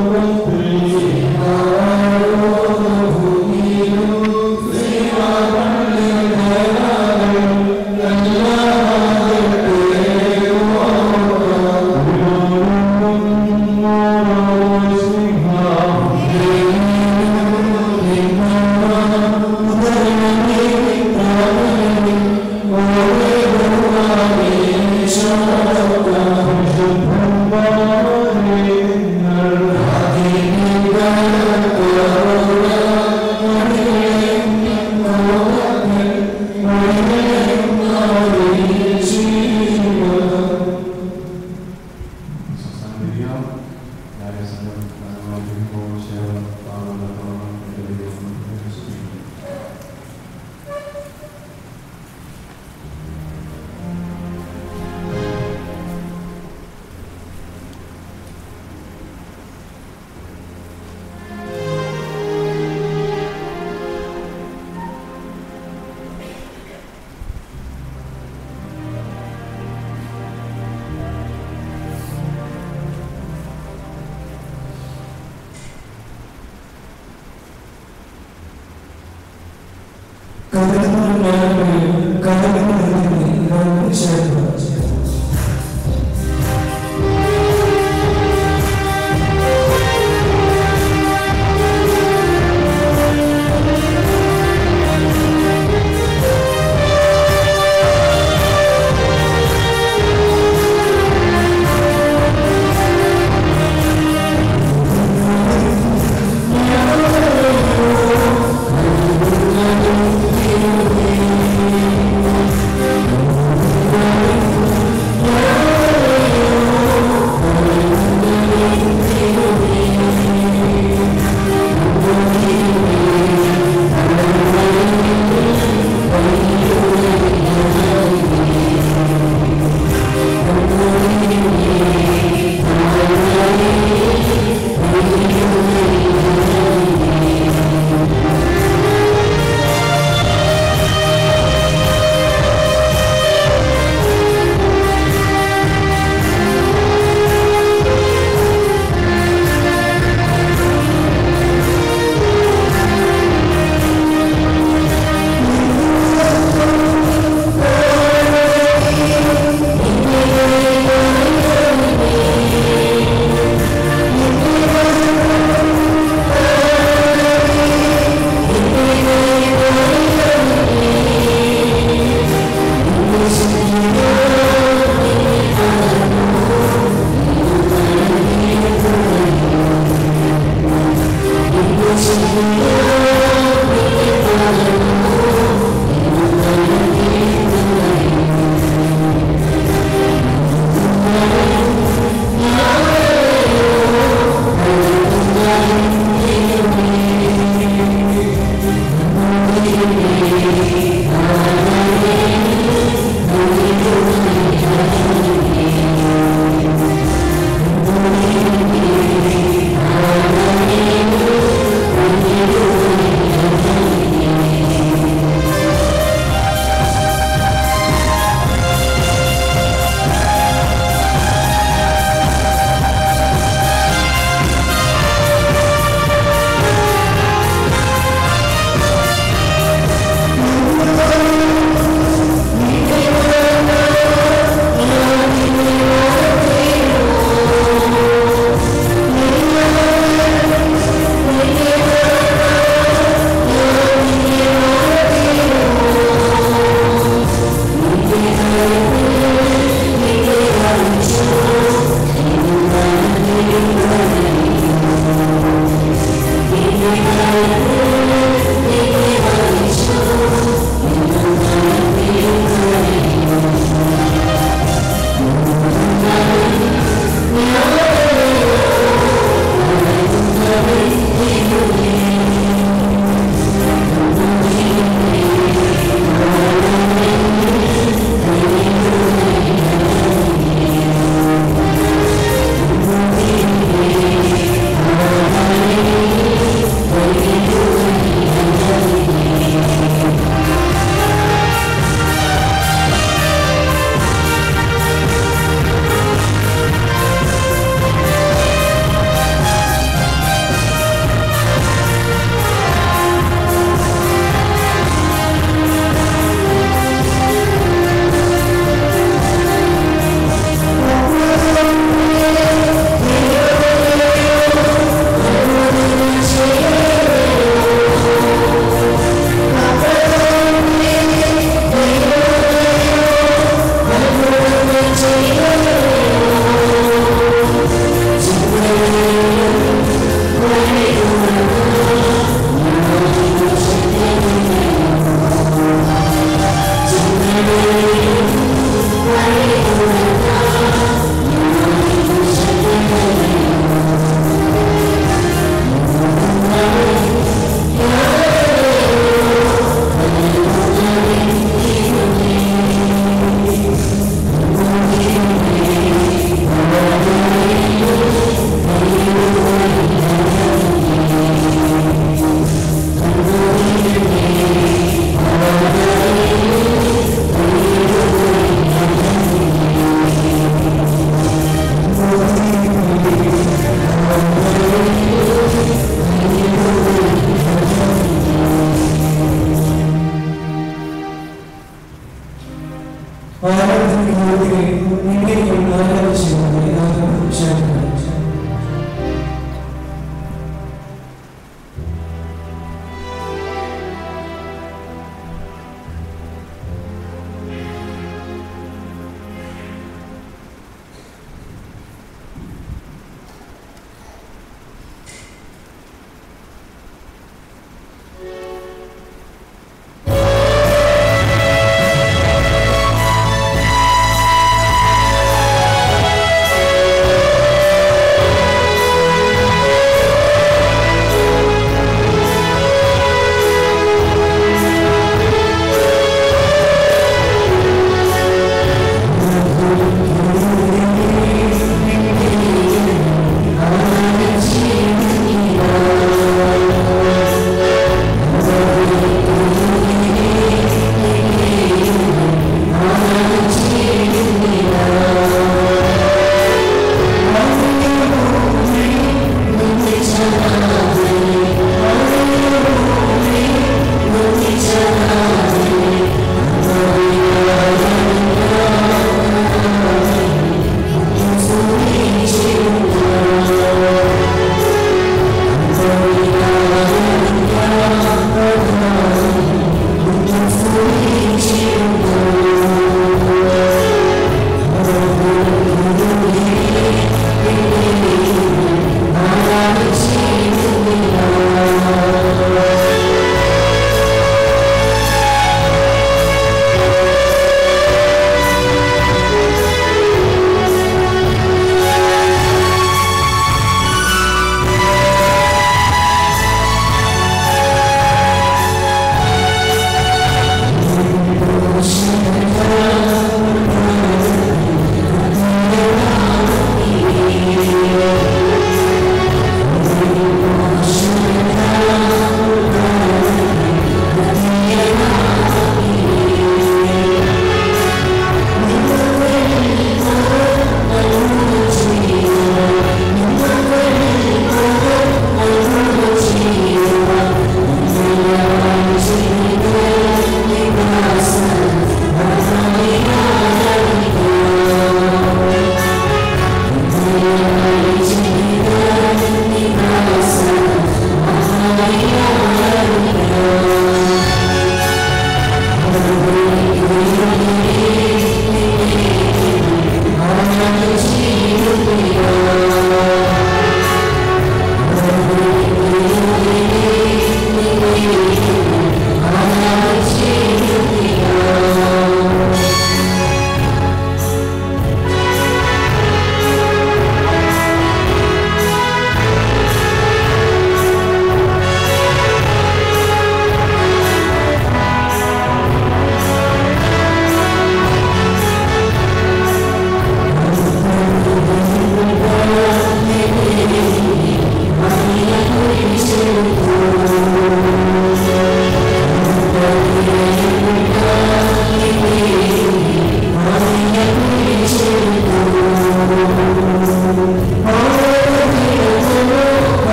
Thank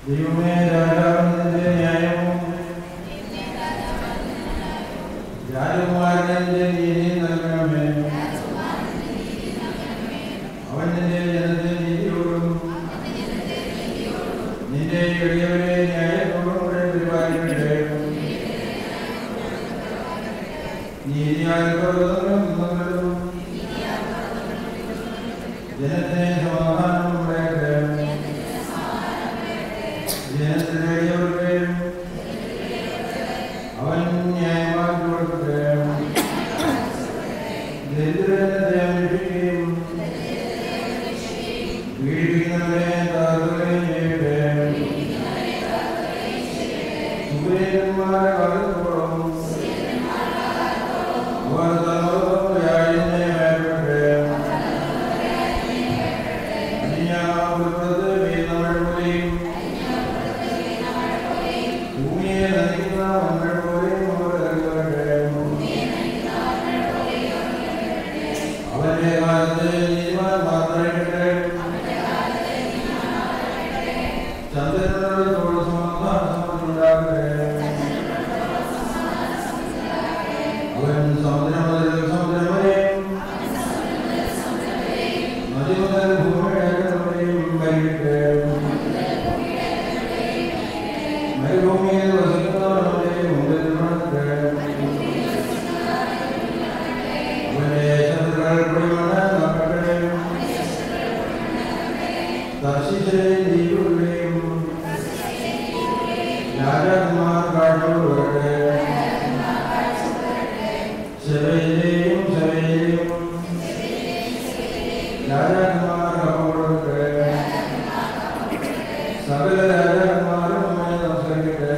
ദൈവമേ രാജാവിന്റെ ന്യായവും രാജകുമാരന്റെ നീതി നൽകണമേ അവൻ നിന്റെ ജനത്തെ നീതിയോടും നിന്റെ എളിയവരെ ന്യായത്തോടും കൂടെ പരിപാലിക്കട്ടെ നീതിയാൽ പർവ്വതങ്ങളും കുന്നങ്ങളും ജനത്തിന് സമാധാനം ഉണ്ടാകട്ടെ ജനത്തിന് എളിയവർക്ക് അവൻ ന്യായമാക്കി കൊടുക്കട്ടെ ദരിദ്രനെ രക്ഷിക്കുകയും പീഡിപ്പിക്കുന്നവരെ താഴ്ത്തുകയും ചെയ്യട്ടെ സുഖേന്മാരെ കാലത്തോളം അവർ തലമുറ വ്യാഴിനെ മേൽപ്പെട്ടെ അന്യാപുരത്ത് വീണമഴ പോലെയും ഭൂമിയെ നദിക്കുന്ന മണ്ണ പോലെയും അവർ കരുതട്ടെ അവന്റെ കാലത്ത് നീതിമാൻ മാത്രമായിട്ടെ ചന്ദ്രനോട് തോട് സമാധാനമുണ്ടാകട്ടെ അവൻ സമുദ്രം മുതൽ സമുദ്രം വരെയും നദി മുതൽ ഭൂമിയുടെ വരെയും ഭരിക്കട്ടെ മരുഭൂമിയിൽ വസിക്കുന്നവരുടെ മുമ്പിൽ നടക്കട്ടെ അവന്റെ ശത്രുക്കൾ പൊടിമണ്ണ് നടക്കട്ടെ ദർശിച്ചിലെ ദീപുകളെയും രാജാക്കന്മാർ കാട്ടോട് വരട്ടെ ശബയിലെയും ശബയിലെയും രാജാക്കന്മാർ കപ്പുകൊടുക്കട്ടെ സകല രാജാക്കന്മാരും അവനെ നമസ്കരിക്കട്ടെ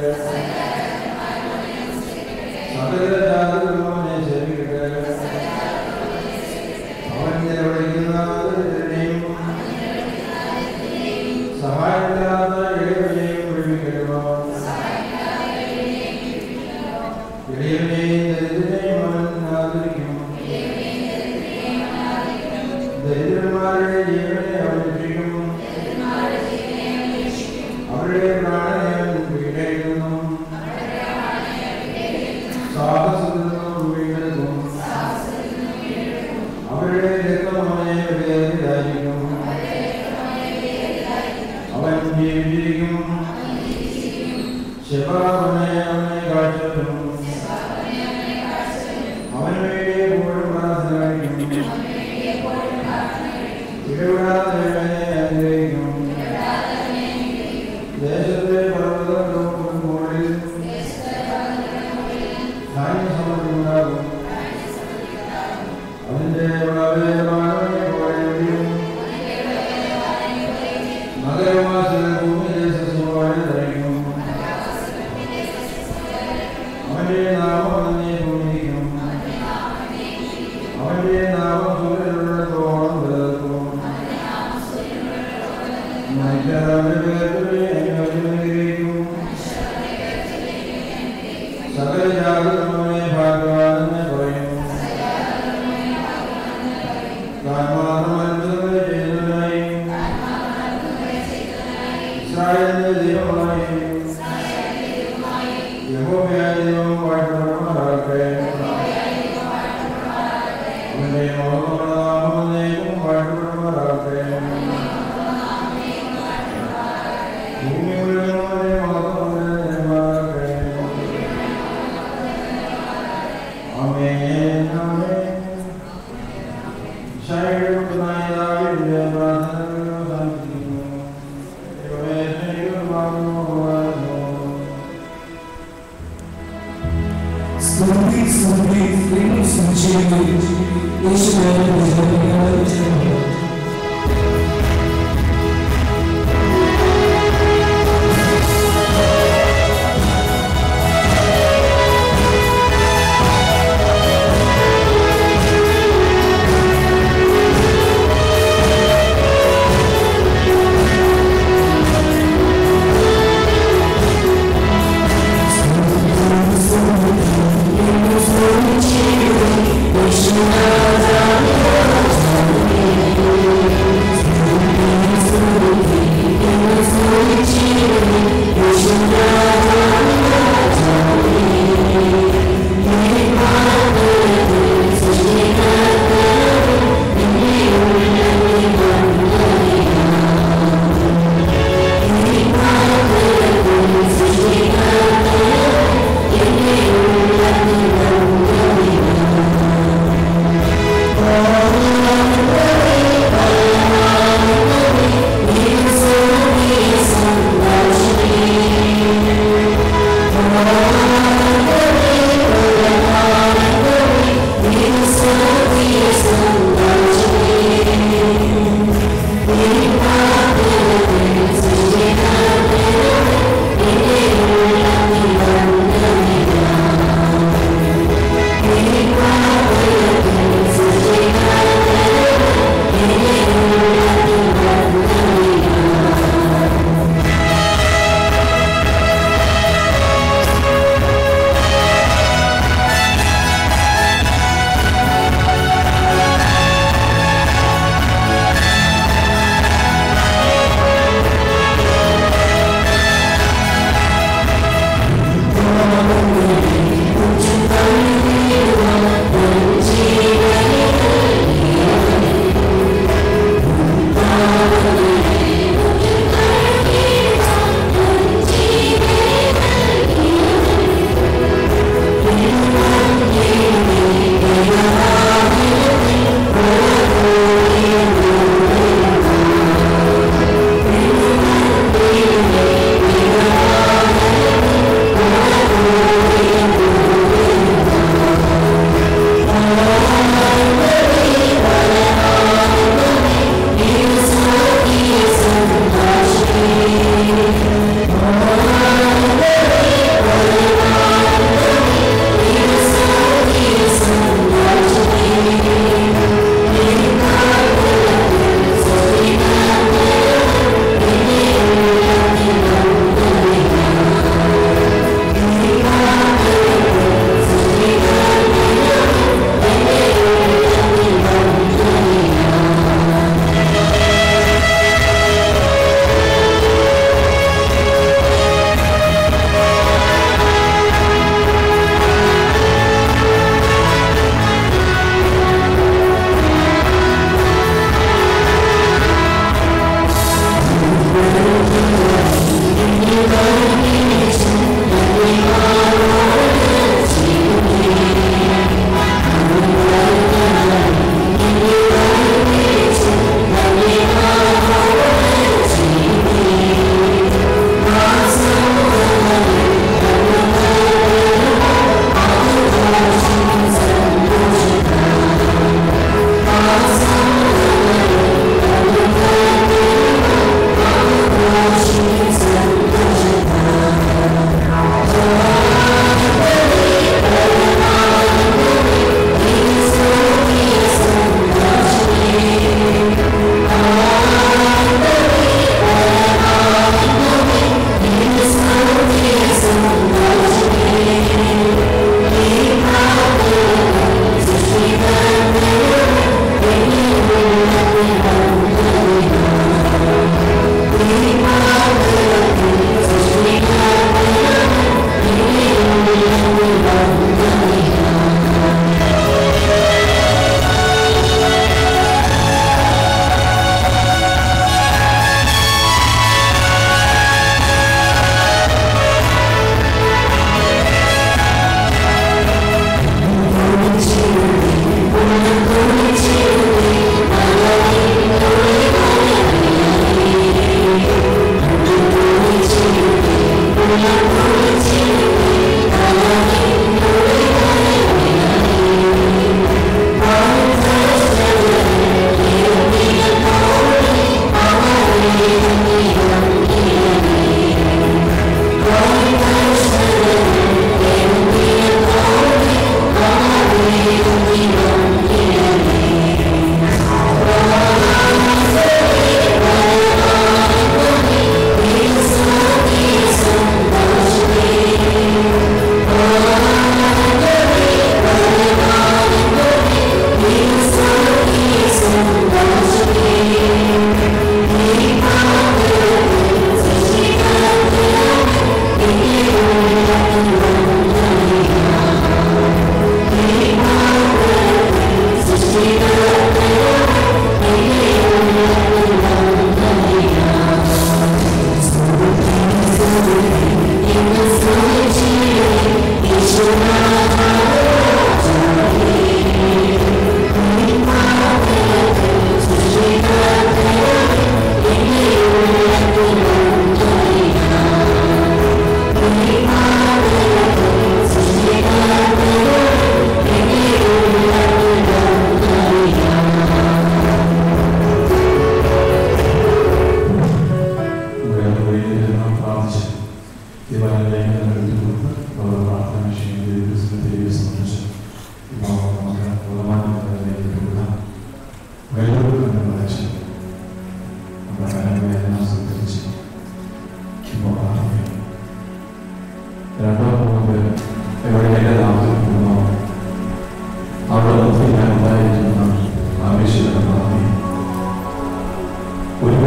സകല ജാതികളും അവനെ സേവിക്കട്ടെ അവൻ നിലവിളിക്കുന്ന ദരിദ്രനെയും സഹായമില്ലാത്ത എളിയവനെയും വിടുവിക്കരുമോ എളിയവനെയും ദരിദ്രനെയും അവൻ ആദരിക്കും ദരിദ്രന്മാരുടെ ജീവനെ അവൻ രക്ഷിക്കും അവരുടെ പ്രാണനെ അവൻ വീണ്ടെടുക്കുന്നു സാഹസത്തിൽ നിന്നും വീണ്ടെടുക്കും അവരുടെ രക്തം അവനെ വിലയേറിയതായിരിക്കും അവൻ ജീവിച്ചിരിക്കും ശിവനെ അവനെ കാഴ്ചവരും അവന് വേണ്ടി എപ്പോഴും പ്രാർത്ഥന കഴിക്കും ഇടപെടാതെ അവനെ അനുഗ്രഹിക്കും ദേശത്തെ പർവ്വതങ്ങളും മുകളിൽ ധാന്യസമൃദ്ധിയുണ്ടാകും അതിന്റെ വളരെ മാനവനെ പോലെയും നഗരവാസികൾ ഭൂമിയിലെ സസ്യമായി തരയ്ക്കും അവന്റെ നാമം അവനെ ഭൂമിക്കും അവന്റെ നാമം സൂര്യനുള്ളിടത്തോളം നിലനിൽക്കും മനുഷ്യരുടെ പേരുടെ അനുഗ്രഹിക്കും സകല ജാതകം അവനെ ഭാഗ്യവാനെന്ന് പറയും താൻ മാത്രം അത്ഭുതങ്ങൾ ചെയ്തവനായി ഇസ്രായേലിന്റെ ദൈവമായി യഹോവയായ ദൈവം വാഴ്ത്തപ്പെടുമാറാകട്ടെ അവന്റെ മോഹനാമനേക്കും വാഴ്ത്തപ്പെടുമാറാകട്ടെ ഭൂമി മുഴുവൻ അവന്റെ മഹത്വം നിലനിൽക്കുമാറാകട്ടെ ആമേൻ ആമേൻ ശൈലപുനായ പ്രാർത്ഥനകൾ സമർപ്പിക്കുന്നു ദൈവമേ സ്നേഹിതമാകുന്നു സ്തുതി സ്തുതി ദൈവം സംശയങ്ങൾ യേശുവിനെ Krishna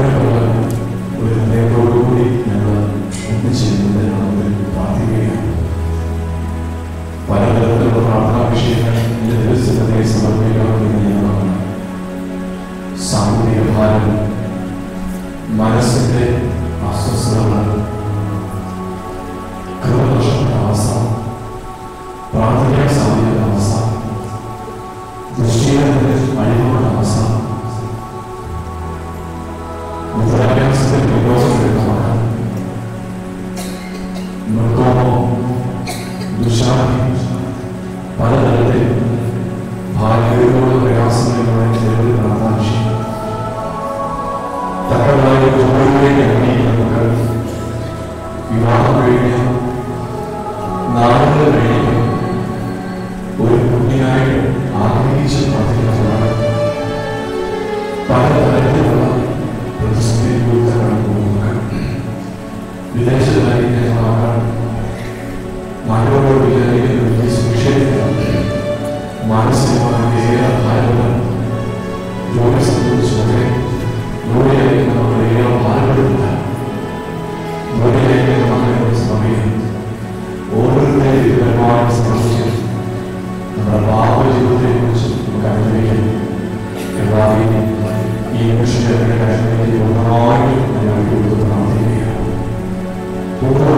അനുഗ്രഹമുള്ള ഒരു ഹൃദയത്തോടുകൂടി ഞങ്ങൾ ഒന്നിച്ചിരുന്നതിന് നാമത്തിൽ പ്രാർത്ഥിക്കുകയാണ് പലതരത്തിലുള്ള പ്രാർത്ഥനാ വിഷയങ്ങൾ എൻ്റെ ദിവസത്തെ സമർപ്പിക്കണമെന്ന് ഞങ്ങളാണ് സാമൂഹിക ഭാരം മനസ്സിന്റെ അസ്വസ്ഥതകൾ കൃതനഷ്ടപ്പെട്ട അവസ്ഥ പ്രാർത്ഥനയ്ക്കാൻ സാധിക്കുന്ന അവസ്ഥ ദൃഷ്ടിയുടെ അഴിമയുടെ അവസ്ഥ വിദ്യാഭ്യാസത്തിൽ വിരോധം വരുന്നവർ മൃഗമോ ദുശാന്തി പലതരത്തിൽ ഭാര്യയോട് പ്രയാസങ്ങളുമായി ചെലവിൽ നടത്താൻ തക്കതായ ജോലിയിലേക്ക് ഇറങ്ങിയ മക്കൾ വിവാഹം കഴിഞ്ഞ നാളുകൾ കഴിഞ്ഞ് ഒരു കുട്ടിയായി ആഗ്രഹിച്ച് പ്രാർത്ഥിക്കുന്നവരാണ് പലതരത്തിലുള്ള പ്രതിസന്ധിയിലൂടെ കടന്നു പോകുന്നവർ വിദേശത്തായിരിക്കുന്ന ആൾക്കാർ നാടോട് വിചാരിക്കുന്ന വലിയ സുരക്ഷിതമാണ് മാനസികമായ ഏറെ ഭാരങ്ങൾ ജോലി സംബന്ധിച്ചൊക്കെ ജോലിയായിരിക്കുന്ന മക്കളെ ഏറെ ഭാരപ്പെടുന്നില്ല ജോലിയായിരിക്കുന്ന മക്കളുടെ സമയം ഓരോരുത്തരെയും വിവരമായി സംബന്ധിച്ച് നമ്മുടെ പാപ ജീവിതത്തെക്കുറിച്ച് നമുക്ക് അനുഭവിക്കാം എല്ലാവരെയും ഈ നിമിഷത്തെ കാര്യങ്ങളിലേക്ക് പൂർണ്ണമായും ഞങ്ങൾക്ക് കൊടുത്ത് പ്രാർത്ഥിക്കുകയാണ് പൂർണ്ണ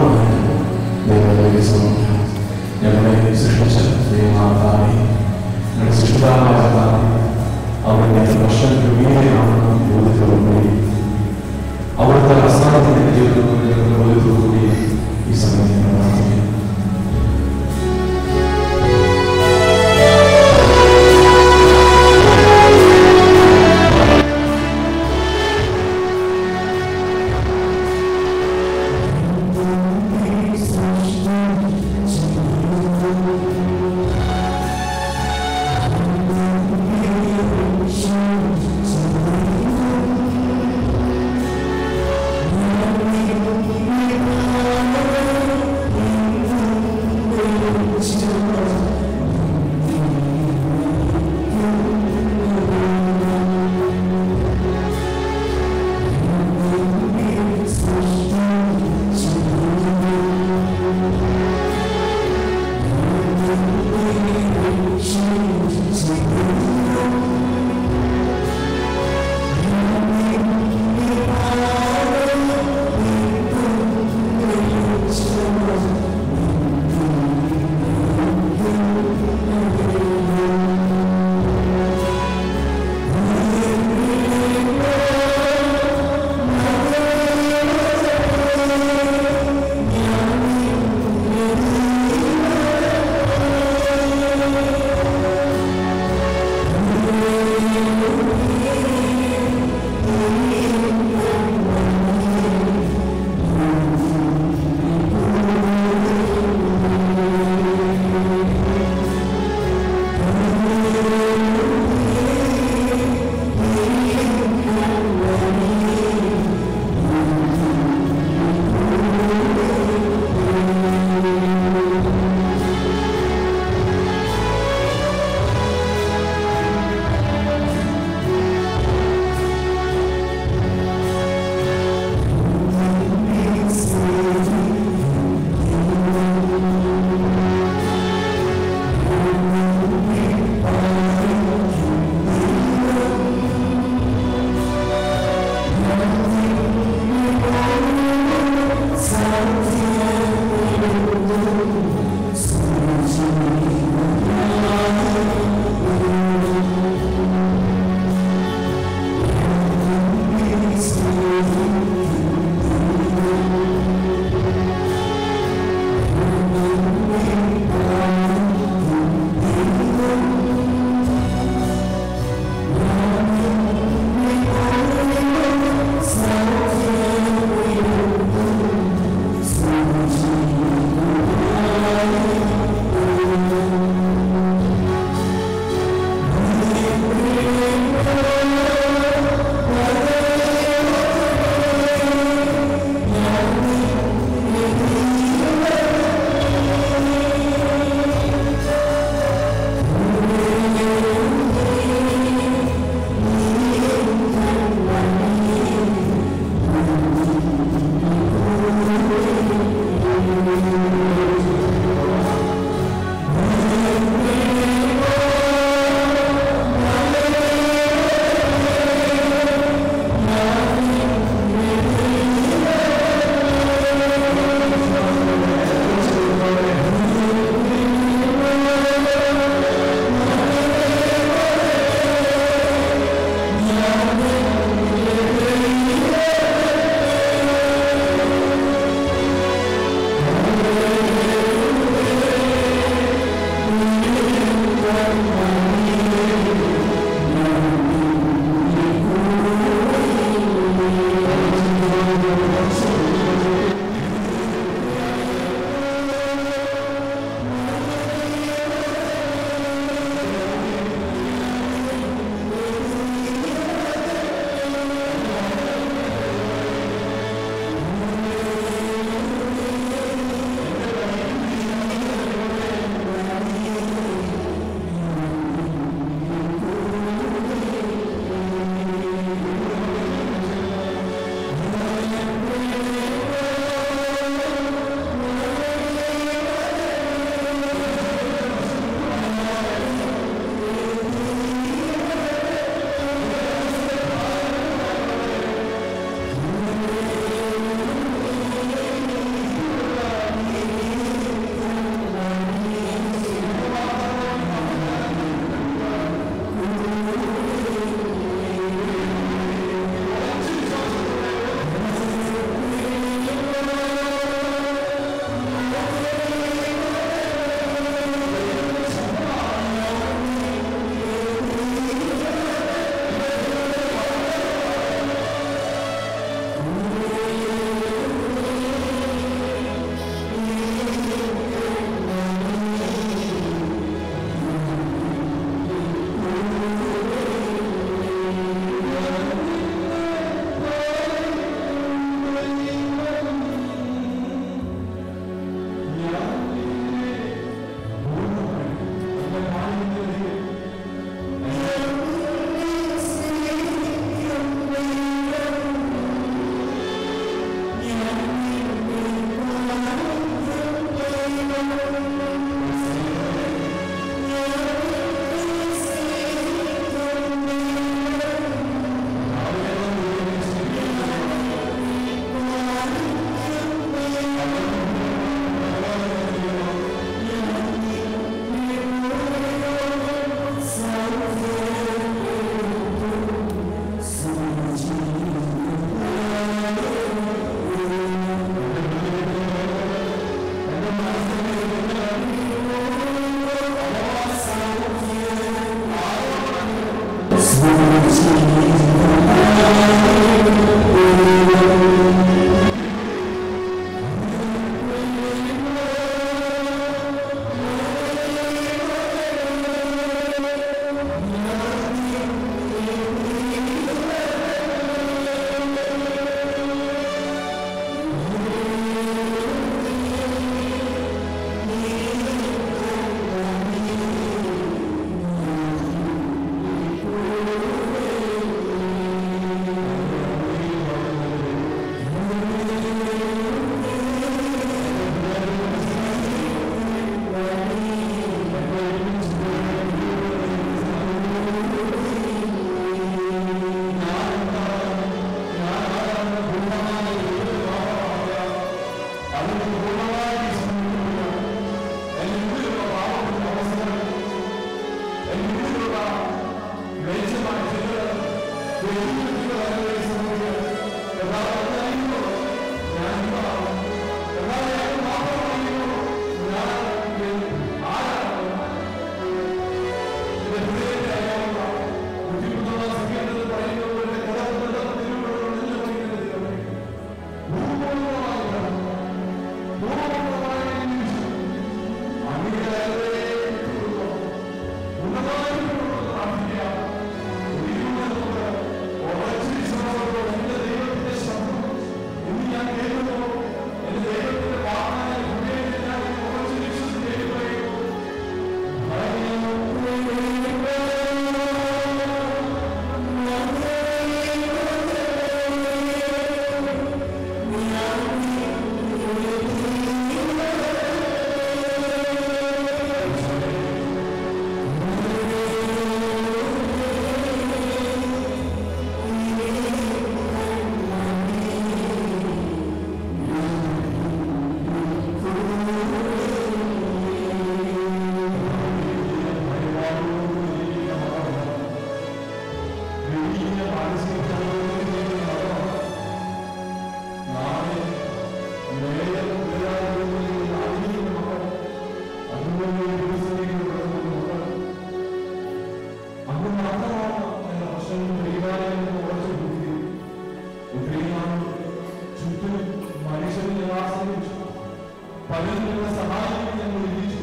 പലരും സഹായിക്കും ഞങ്ങൾ വിധിച്ചു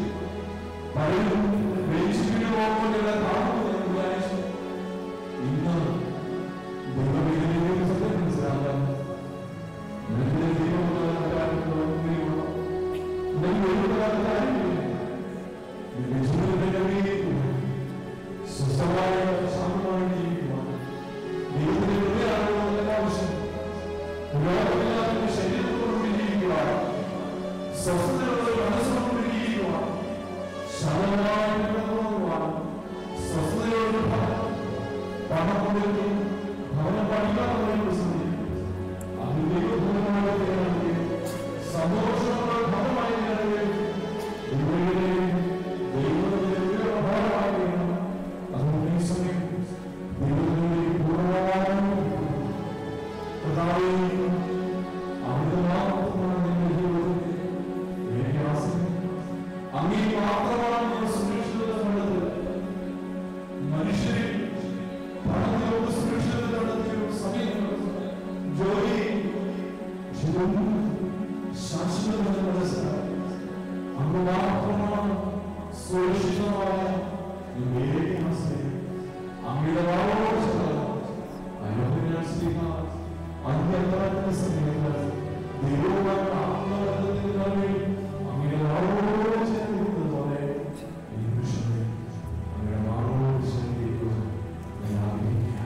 പലരും വേദിച്ചിട്ടുള്ള കാണുന്നു എന്ന് വിചാരിച്ചു ഇന്ന് ദൈവവേദിയിലേക്ക് സത്യം മനസ്സിലാക്കാൻ നിന്റെ ദൈവമുള്ള കാര്യങ്ങളുള്ള നിന്റെ ഒരുപാട് കാര്യങ്ങളില്ല നിന്റെ ജീവിതത്തിന്റെ വഴിയിൽ സ്വസ്ഥമായ ശാന്തമായി ജീവിക്കുവാൻ ദൈവത്തിന്റെ ഹൃദയമാണ് ആവശ്യം പുരോഗമില്ലാത്ത ശരീരത്തോടുകൂടി ജീവിക്കുവാൻ സ്വസ്ഥതയുള്ള ഒരു മനസ്സോടുകൂടി ജീവിക്കുവാൻ ശാന്തമായി കിടന്നുറങ്ങുവാൻ സ്വസ്ഥതയോട് പണം കൊടുത്ത് ഭവനം പഠിക്കാനുള്ള പ്രസിദ്ധി അത് ദൈവഭൂതമായ തീരണമെങ്കിൽ സന്തോഷമുള്ള ഭവനമായി നിലനിൽക്കും ദൈവത്തിന്റെയും ദൈവത്തിന്റെ ഉയർന്നഭാവമായി തീരണം അതുകൊണ്ട് ഈ സമയം ദൈവത്തിന്റെ പൂർണ്ണമായും കർത്താവേ, അവിടുത്തെ മാത്രമാണ് നിന്റെ ജീവിതത്തിൽ എനിക്ക് ആശ്രയം. അങ്ങേ മാത്രമാണ് ഞാൻ സുരക്ഷിതത കണ്ടത് മനുഷ്യരിൽ പണത്തിലോട് സുരക്ഷിതത കണ്ടെത്തിയ ഒരു സമയത്ത് ജോലി ജീവിതം ശാശ്വതമെന്ന് മനസ്സിലാക്കി അങ്ങ് മാത്രമാണ് സുരക്ഷിതമായ നിന്റെ ആശ്രയം അങ്ങയുടെ വാളോട് ചേർന്ന് അയോഗ്യനായ ശ്രീമാൻ അന്യത്താഴ്ന്ന സമയത്ത് ദൈവവുമായി ആത്മബന്ധത്തിൽ നമ്മിൽ അങ്ങയുടെ വാളോട് ചേർന്നിരിക്കുന്നതുപോലെ ഈ നിമിഷങ്ങളിൽ അങ്ങയുടെ വാളോട് ചേർന്നിരിക്കുക ഞാൻ ആഗ്രഹിക്കുകയാണ്.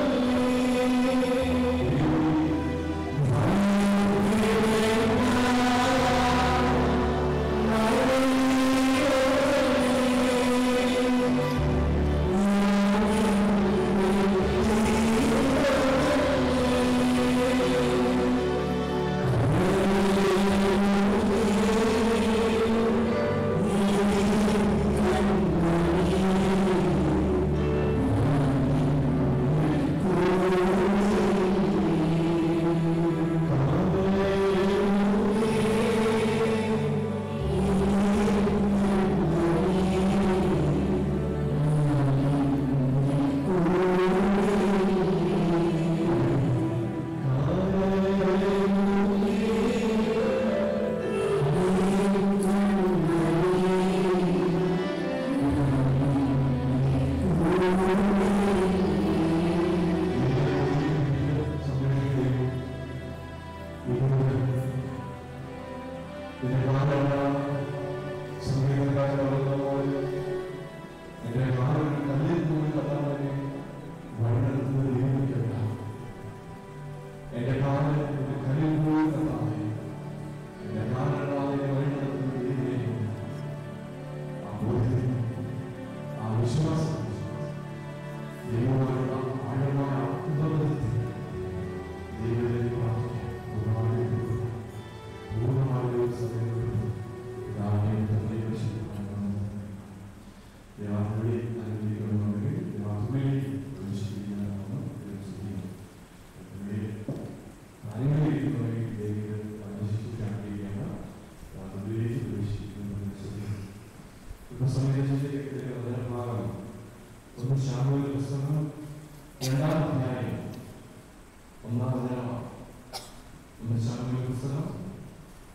ും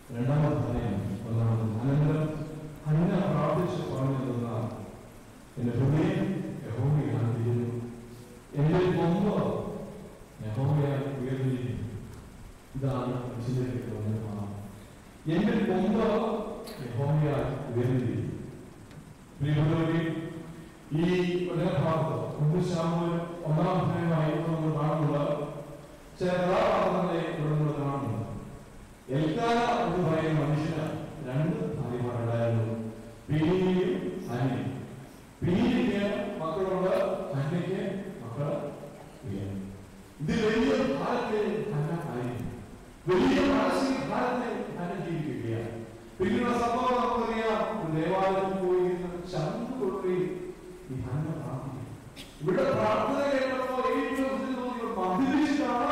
രണ്ടാമത്തെ കാര്യം ഒന്നാമത് അനന്തരം ഹന്ന പ്രാർത്ഥിച്ച് പറഞ്ഞതെന്ന എന്റെ ഹൃദയം യഹോവയായിരിക്കുന്നു എന്റെ കൊമ്പ് യഹോവയാൽ ഉയർന്നിരിക്കുന്നു ഇതാണ് ചിന്തയ്ക്ക് എന്റെ കൊമ്പ് യഹോവയാൽ ഉയർന്നിരിക്കുന്നു പ്രിയമുള്ളവരെ ഈ ഭാഗത്ത് ഒന്ന് ശാമുവൽ ഒന്നാം അധ്യായമായി നമ്മൾ കാണുന്നത് ചില കഥാപാത്രങ്ങളെ ഇവിടെ നമ്മൾ കാണുന്നത് എൽക്കാന എന്ന് പറയുന്ന മനുഷ്യന് രണ്ട് ഭാര്യമാരുണ്ടായിരുന്നു പീലിയും ഹന്നയും പീലിക്ക് മക്കളുണ്ട് ഹന്നയ്ക്ക് മക്കള് ഇല്ല. ഇത് വലിയ ഭാരത്തിൽ ഹന്ന ആയിരുന്നു വലിയ മാനസിക ഭാരത്തിൽ ഹന്ന ജീവിക്കുകയാണ് പിന്നീട് സംഭവം നമുക്കറിയാം ഒരു ദേവാലയത്തിൽ പോയി ഇരുന്ന് ചന്ത് കൊടുക്കുകയും ഈ ഹന്ന പ്രാർത്ഥിക്കും ഇവിടെ പ്രാർത്ഥന കേട്ടപ്പോൾ ഏറ്റവും ഇതിൽ തോന്നി ഇവർ മദ്യപിച്ചിട്ടാണ്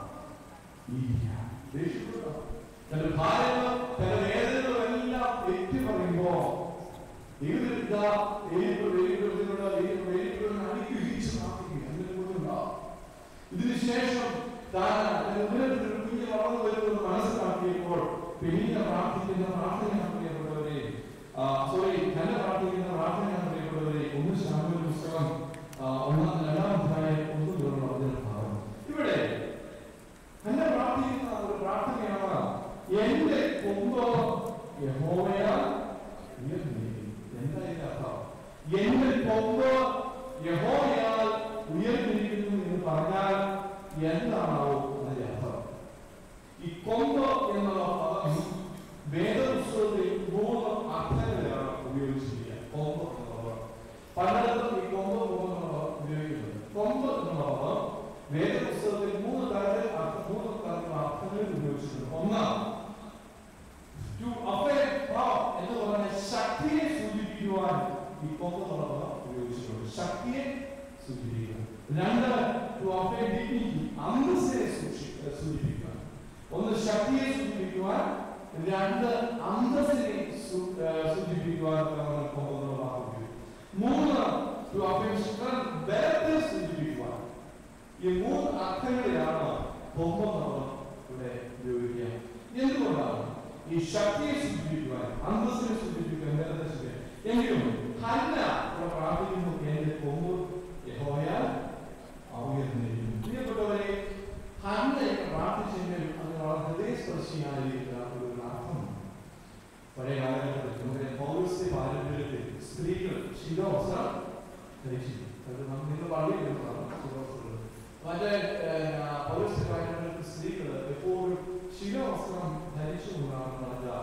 ദേഷ്യപ്പെട്ട തന്റെ ഭാര്യകൾ തന്റെ വേദനകളെല്ലാം ഏറ്റു പറയുമ്പോ ദൈവത്തിലില്ല ദൈവത്തിൽ ദൈവത്തിലുള്ള ദൈവം ദൈവത്തിൽ അനുഗ്രഹിച്ച് പ്രാർത്ഥിക്കുക അതിന് കൊണ്ടുണ്ടാവും ഇതിനുശേഷം താൻ തന്റെ ഉദരത്തിൽ ഒരു കുഞ്ഞ് വളർന്നു വരുമെന്ന് മനസ്സിലാക്കിയപ്പോൾ പിന്നീട് പ്രാർത്ഥിക്കുന്ന പ്രാർത്ഥനയാണ് പ്രിയപ്പെട്ടവരെ സോറി തന്നെ പ്രാർത്ഥിക്കുന്ന പ്രാർത്ഥനയാണ് പ്രിയപ്പെട്ടവരെ ഒന്ന് ശാമുവിന്റെ പുസ്തകം ആ, ഒന്നാം രണ്ടാം അധ്യായം ഒന്ന് തുറന്നു അതിന്റെ ഭാഗം ഇവിടെ എന്നെ പ്രാർത്ഥിക്കുന്ന ഒരു പ്രാർത്ഥനയാണ് എന്റെ കൊമ്പ് യഹോവയാൽ ഉയർന്നിരിക്കുന്നു എന്താ ഇതിന്റെ അർത്ഥം എന്റെ കൊമ്പ് യഹോവയാൽ ഉയർന്നിരിക്കുന്നു എന്ന് പറഞ്ഞാൽ എന്താണാവോ അതിന്റെ അർത്ഥം ഈ കൊമ്പ് എന്നുള്ള പദം വേദപുസ്തകത്തിൽ മൂന്ന് അർത്ഥങ്ങളിലാണ് ഉപയോഗിച്ചിരിക്കുക കൊമ്പ് എന്നുള്ളത് പലയിടത്തും ഈ കൊമ്പ് കൊമ്പ് എന്നുള്ളത് ഉപയോഗിക്കുന്നത് കൊമ്പ് എന്നുള്ള പദം വേദപുസ്തകത്തിൽ മൂന്ന് തരത്തിൽ അർത്ഥം മൂന്ന് തരത്തിലുള്ള അർത്ഥങ്ങളിൽ ഉപയോഗിച്ചിട്ടുണ്ട് ഒന്ന് ടു അഫയർ പവർ എന്ന് പറഞ്ഞ ശക്തിയെ സൂചിപ്പിക്കുവാൻ ഈ കൊമ്പ് എന്നുള്ള പദം ഉപയോഗിച്ചിട്ടുണ്ട് ശക്തിയെ സൂചിപ്പിക്കുക രണ്ട് ടു അഫയർ ഡിഗ്നിറ്റി അന്തസ്സിനെ സൂക്ഷി- ഏഹ് സൂചിപ്പിക്കുവാൻ ഒന്ന് ശക്തിയെ സൂചിപ്പിക്കുവാൻ രണ്ട് അന്തസ്സിനെ സൂ- ഏഹ് സൂചിപ്പിക്കുവാൻ നമ്മൾ കൊമ്പ് എന്നുള്ള വാക്ക് ഉപയോഗിക്കും മൂന്ന് ടു അഫയർ സ്ട്രെങ്ത് ബലത്തെ സൂചിപ്പിക്കുവാൻ ഈ മൂന്ന് അർത്ഥങ്ങളിലാണ് കൊമ്പെന്നുള്ളത് ഇവിടെ ഉപയോഗിക്കുക എന്തുകൊണ്ടാണ് ഈ ശക്തിയെ സൂചിപ്പിക്കുവാൻ അന്തസ്സിനെ സൂചിപ്പിക്കുവാൻ ബലത്തെ സൂചിപ്പിക്കാൻ എങ്കിലും ഹന്ന ഇവിടെ പ്രാർത്ഥിക്കുന്നു എന്റെ കൊമ്പ് യഹോവയാൽ ഉയർന്നിരിക്കുന്നു പ്രിയപ്പെട്ടവരെ ഹന്ന പ്രാർത്ഥിച്ചെങ്കിൽ അത് വളരെ ഹൃദയസ്പർശിയായിരിക്കുന്ന ഒരു അർത്ഥമുണ്ട് പഴയ കാലഘട്ടത്തിൽ നമുക്കറിയാം പൗരസ്ത്യ പാരമ്പര്യത്തിൽ സ്ത്രീകൾ ശിരോവസ്ത്രം ധരിച്ചിരുന്നു അത് നമ്മൾ നിങ്ങൾ പള്ളിയിൽ ശിരോവസ്ത്രം മറ്റേ പൗരസ്ത്യ പാരമ്പര്യത്തിൽ സ്ത്രീകൾ എപ്പോഴും ശിരോവസ്ത്രം ധരിച്ചുകൊണ്ടാണ് നടക്കുക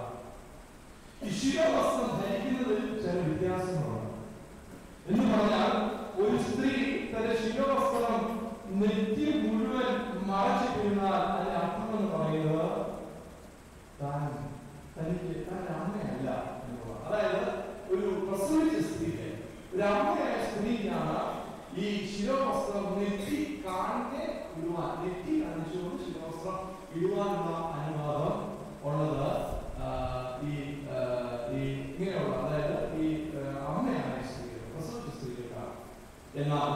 ഈ ശിരോവസ്ത്രം ധരിക്കുന്നതിൽ ചില വ്യത്യാസങ്ങളുണ്ട് എന്ന് പറഞ്ഞാൽ ഒരു സ്ത്രീ തന്റെ ശിരോവസ്ത്രം നെറ്റി മുഴുവൻ മറച്ചിട്ടിരുന്നാൽ അതിന്റെ അർത്ഥം എന്ന് പറയുന്നത് താൻ തനിക്ക് തന്റെ അമ്മയല്ല എന്നുള്ളതാണ് അതായത് ഒരു പ്രസവിച്ച സ്ത്രീക്ക് ഒരു അമ്മയായ സ്ത്രീക്കാണ് ഈ ശിരോവസ്ത്രം നെറ്റി കാണെ ഇടുവാൻ നെറ്റി കാണിച്ചുകൊണ്ട് ശിരോവസ്ത്രം ഇടുവാനുള്ള അനുവാദം ഉള്ളത് ആ, ഈ ആ, ഈ ഇങ്ങനെയുള്ള അതായത് ഈ ആ, അമ്മയായ സ്ത്രീകൾ പ്രസവിച്ച സ്ത്രീകൾക്കാണ് എന്നാൽ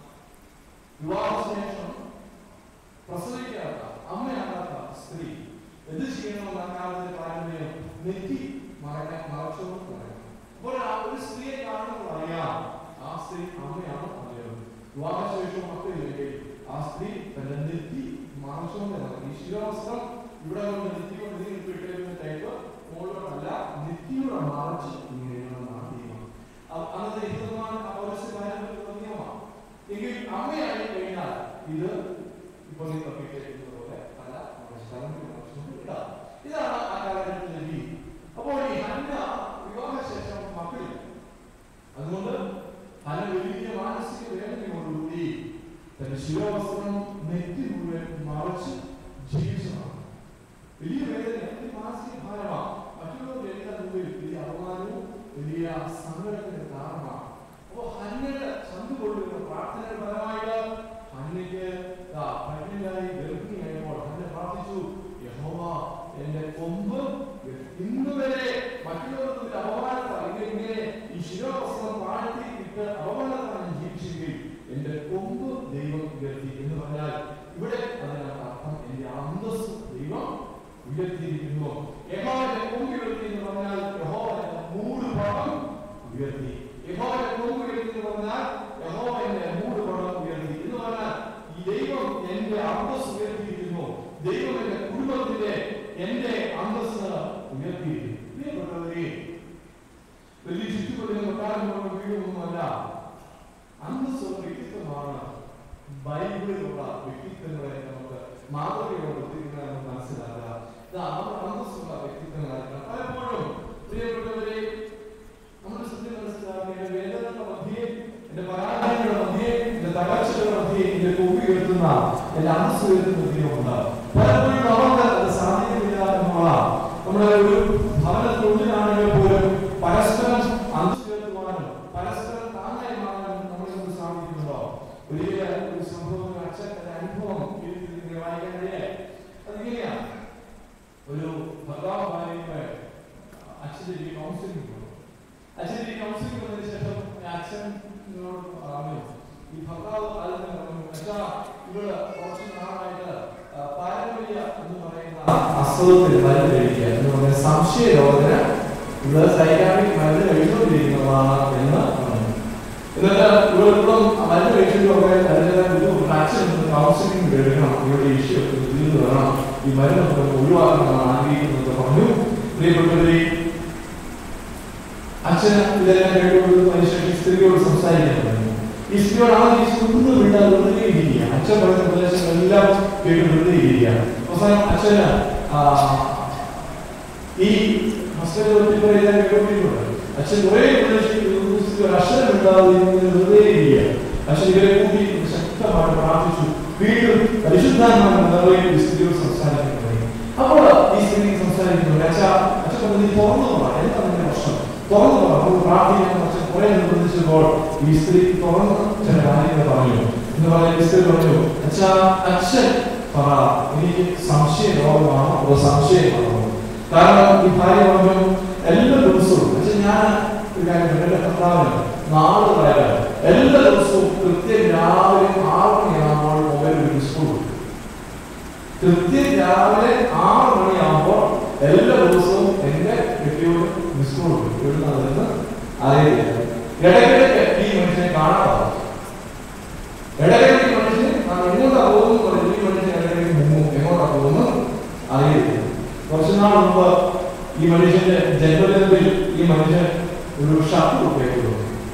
വിവാഹശേഷം പ്രസവിക്കാത്ത അമ്മയാകാത്ത സ്ത്രീ എന്ത് ചെയ്യണമെന്ന് അക്കാലത്തിന്റെ പാരമ്പര്യം നെറ്റി മറക്കാൻ മറച്ചോണ്ട് പറയണം അപ്പോൾ ആ ഒരു സ്ത്രീയെ കാണുമ്പോൾ അറിയാം ആ സ്ത്രീ അമ്മയാണ് അറിയുന്നത് വിവാഹശേഷം മക്കളില്ലെങ്കിൽ ആ സ്ത്രീ തന്റെ നെറ്റി മറച്ചുകൊണ്ട് നടക്കും ഈ ശിരോവസ്ത്രം ഇവിടെ കൊണ്ട് നെറ്റി കൊണ്ട് നീക്കി ഇട്ടിരുന്ന ടൈപ്പ് മുകളിലോട്ടല്ല നെറ്റിയുടെ മറച്ച് ഇങ്ങനെയാണ് തീരുമാനം അ- അന്നത്തെ ഹിന്ദുമാൻ പൗരസ്യമായിട്ടുള്ള നിയമമാണ് എങ്കിൽ അമ്മയായി കഴിഞ്ഞാൽ ഇത് ഇപ്പോൾ നീ തപ്പിക്കേൾക്കുന്നത് പോലെ പല സ്ഥലങ്ങളിൽ ഇടാം ഇതാണ് ആ കാലഘട്ടത്തിലെ രീതി അപ്പോൾ ഈ ഹന്ന വിവാഹശേഷം മക്കളില്ല അതുകൊണ്ട് ഹന വലിയ മാനസിക വേദനയോടുകൂടി തന്റെ ശിരോവസ്ത്രം നെറ്റി മുഴുവൻ മറച്ച് ജീവിച്ചതാണ് വലിയ വേദന വലിയ മാനസിക ഭാരമാണ് മറ്റുള്ളവരുടെ എല്ലാ മുമ്പിൽ വലിയ അപമാനവും വലിയ സങ്കടത്തിന് കാരണമാണ് അപ്പോ ഹന്നയുടെ ചന്തു കൊള്ളുന്ന പ്രാർത്ഥനയുടെ ഫലമായിട്ട് ഹന്നയ്ക്ക് ദാ പ്രഗ്നന്റായി ഗർഭിണിയായപ്പോൾ ഹന്ന പ്രാർത്ഥിച്ചു യഹോവ എന്റെ കൊമ്പ് ഇന്ന് വരെ മറ്റുള്ളവർക്ക് ഒരു അപമാനത്താൽ ഇങ്ങനെ ഇങ്ങനെ ഈ ശിരോവസ്ത്രം താഴ്ത്തി ഇട്ട് അപമാനത്താൽ ഞാൻ ജീവിച്ചെങ്കിൽ എന്റെ കൊമ്പ് ദൈവം ഉയർത്തി എന്ന് പറഞ്ഞാൽ ഇവിടെ അതിനകത്ത് അർത്ഥം എന്റെ അന്തസ് ദൈവം ഉയർത്തിയിരിക്കുന്നു യഹോവ എന്റെ അന്തസ് ഉയർത്തിയിരിക്കും പ്രിയപ്പെട്ടവരെ വലിയ ചുറ്റുപടികൾ കൊട്ടാരമുള്ള വീടൊന്നുമല്ല അന്തസ്സുള്ള വ്യക്തിത്വമാണ് ബൈബിളിലുള്ള വ്യക്തിത്വങ്ങളെ നമുക്ക് മാതൃകയുള്ള വ്യക്തിത്വങ്ങളെ നമുക്ക് മനസ്സിലാക്കുക ഇത് അവർ അന്തസ്സുള്ള വ്യക്തിത്വങ്ങളായിരിക്കണം പലപ്പോഴും പ്രിയപ്പെട്ടവരെ നമ്മുടെ സത്യം മനസ്സിലാക്കുക എന്റെ വേദനകളുടെ മധ്യേ എന്റെ പരാജയങ്ങളുടെ മധ്യേ എന്റെ തകർച്ചകളുടെ മധ്യേ എന്റെ കൊമ്പി ഉയർത്തുന്ന എന്റെ അന്തസ് ഉയർത്തുന്ന ദൈവമുണ്ട് പലപ്പോഴും നമുക്ക് അത് സാധ്യതയില്ല എന്നുള്ള നമ്മുടെ ഒരു ഭവനത്തിനുള്ളിലാണെങ്കിൽ പോലും പരസ്പരം അന്തസ് ഉയർത്തുവാനും പരസ്പരം താങ്ങായി മാറാനും നമ്മളെ കൊണ്ട് സാധിക്കുന്നുണ്ടോ വലിയ ഒരു സംഭവം അച്ഛൻ എന്റെ അനുഭവം ജീവിതത്തിൽ വായിക്കാൻ കഴിയായി അതിങ്ങനെയാണ് ഒരു ഭർത്താവ് ഭാര്യയുടെ അച്ഛൻ്റെ ഈ കൗൺസിലിംഗ് പോയി അച്ഛൻ്റെ ഈ കൗൺസിലിംഗ് വന്നതിന് ശേഷം അച്ഛനോട് പറഞ്ഞു ഈ ഭർത്താവ് അതിന് പറഞ്ഞു അച്ഛാ ഇവിടെ കുറച്ച് നാളായിട്ട് ആ, പാരമ്പര്യ എന്ന് പറയുന്ന അസുഖത്തിൽ മരുന്ന് കഴിക്കുക എന്ന് പറഞ്ഞ സംശയ രോഗത്തിന് ഇവിടെ സൈക്കാട്രിക് മരുന്ന് കഴിച്ചുകൊണ്ടിരിക്കുന്നതാണ് എന്ന് പറഞ്ഞു എന്നിട്ട് ഇവിടെ ഇപ്പം മരുന്ന് കഴിച്ചിട്ടൊക്കെ അതിന്റെ ഒരു അച്ഛൻ കൗൺസിലിംഗ് എടുക്കണം ഇവരുടെ ഇഷ്യൂ തീർന്നു വേണം ഈ മരുന്ന് നമുക്ക് ഒഴിവാക്കണമെന്ന് ആഗ്രഹിക്കുന്നത് പറഞ്ഞു പ്രിയപ്പെട്ടവരെ അച്ഛന് ഇതെല്ലാം കേട്ടുകൊണ്ട് മനുഷ്യൻ ഈ സ്ത്രീയോട് സംസാരിക്കാൻ തുടങ്ങി ഈ സ്ത്രീയോട് ആ ദിവസം ഒന്നും വിടാതെ വെറുതെ ഇരിക്കുക അച്ഛൻ പറയുന്ന ഉപദേശങ്ങളെല്ലാം കേട്ട് വെറുതെ ഇരിക്കുക അവസാനം അച്ഛന് ആ, ഈ ഹസ്ബൻഡ് ഒറ്റപ്പെടുന്ന കേട്ടോണ്ടിട്ടുണ്ട് അച്ഛൻ കുറെ ഉപദേശിക്കുന്നു ഒരു അക്ഷരം വിടാതെ ഇങ്ങനെ വെറുതെ ഇരിക്കുക അച്ഛൻ ഇവരെ കൂട്ടി ശക്തമായിട്ട് പ്രാർത്ഥിച്ചു വീണ്ടും പരിശുദ്ധാത്മാവിന്റെ നിറവിൽ ഈ സ്ത്രീയോട് സംസാരിക്കാൻ തുടങ്ങി അപ്പോൾ ഈ സ്ത്രീ സംസാരിക്കുന്നു അച്ഛാ അച്ഛൻ പറഞ്ഞു നീ തുറന്നു പറ എന്താ നിന്റെ പ്രശ്നം തുറന്നു പറ നമുക്ക് പ്രാർത്ഥിക്കാൻ അച്ഛൻ കുറെ നിർബന്ധിച്ചപ്പോൾ ഈ സ്ത്രീ തുറന്ന് ചില കാര്യങ്ങൾ പറഞ്ഞു എന്ന് പറഞ്ഞ ഈ സ്ത്രീ പറഞ്ഞു അച്ഛാ അച്ഛൻ പറ എനിക്ക് സംശയ രോഗമാണോ അതോ സംശയമാണോ കാരണം ഈ ഭാര്യ പറഞ്ഞു എല്ലാ ദിവസവും അച്ഛൻ ഞാൻ ഒരു കാര്യം പറഞ്ഞു, എന്റെ ഭർത്താവിന് നാളുകളായിട്ട് എല്ലാ ദിവസവും കൃത്യം രാവിലെ ആറ് മണിയാകുമ്പോൾ മൊബൈൽ ഒരു സ്കൂൾ കൃത്യം രാവിലെ ആറ് മണിയാകുമ്പോൾ എല്ലാ ദിവസവും എന്റെ കെട്ടിയോട് മിസ് കോൾ ഇടുന്നതെന്ന് അറിയില്ല ഇടയ്ക്കിടയ്ക്ക് ഈ മനുഷ്യനെ കാണാതെ ഇടയ്ക്കിടയ്ക്ക് ഈ മനുഷ്യൻ ആ എങ്ങോട്ടാ പോകുന്നു പറഞ്ഞു ഈ മനുഷ്യൻ ഇടയ്ക്കിടയ്ക്ക് മുങ്ങും എങ്ങോട്ടാ പോകുന്നു അറിയില്ല കുറച്ചു നാൾ മുമ്പ് ഈ മനുഷ്യന്റെ ജന്മദിനത്തിൽ ഈ മനുഷ്യൻ ഒരു ഷർട്ട് ഉപയോഗിക്കുന്നു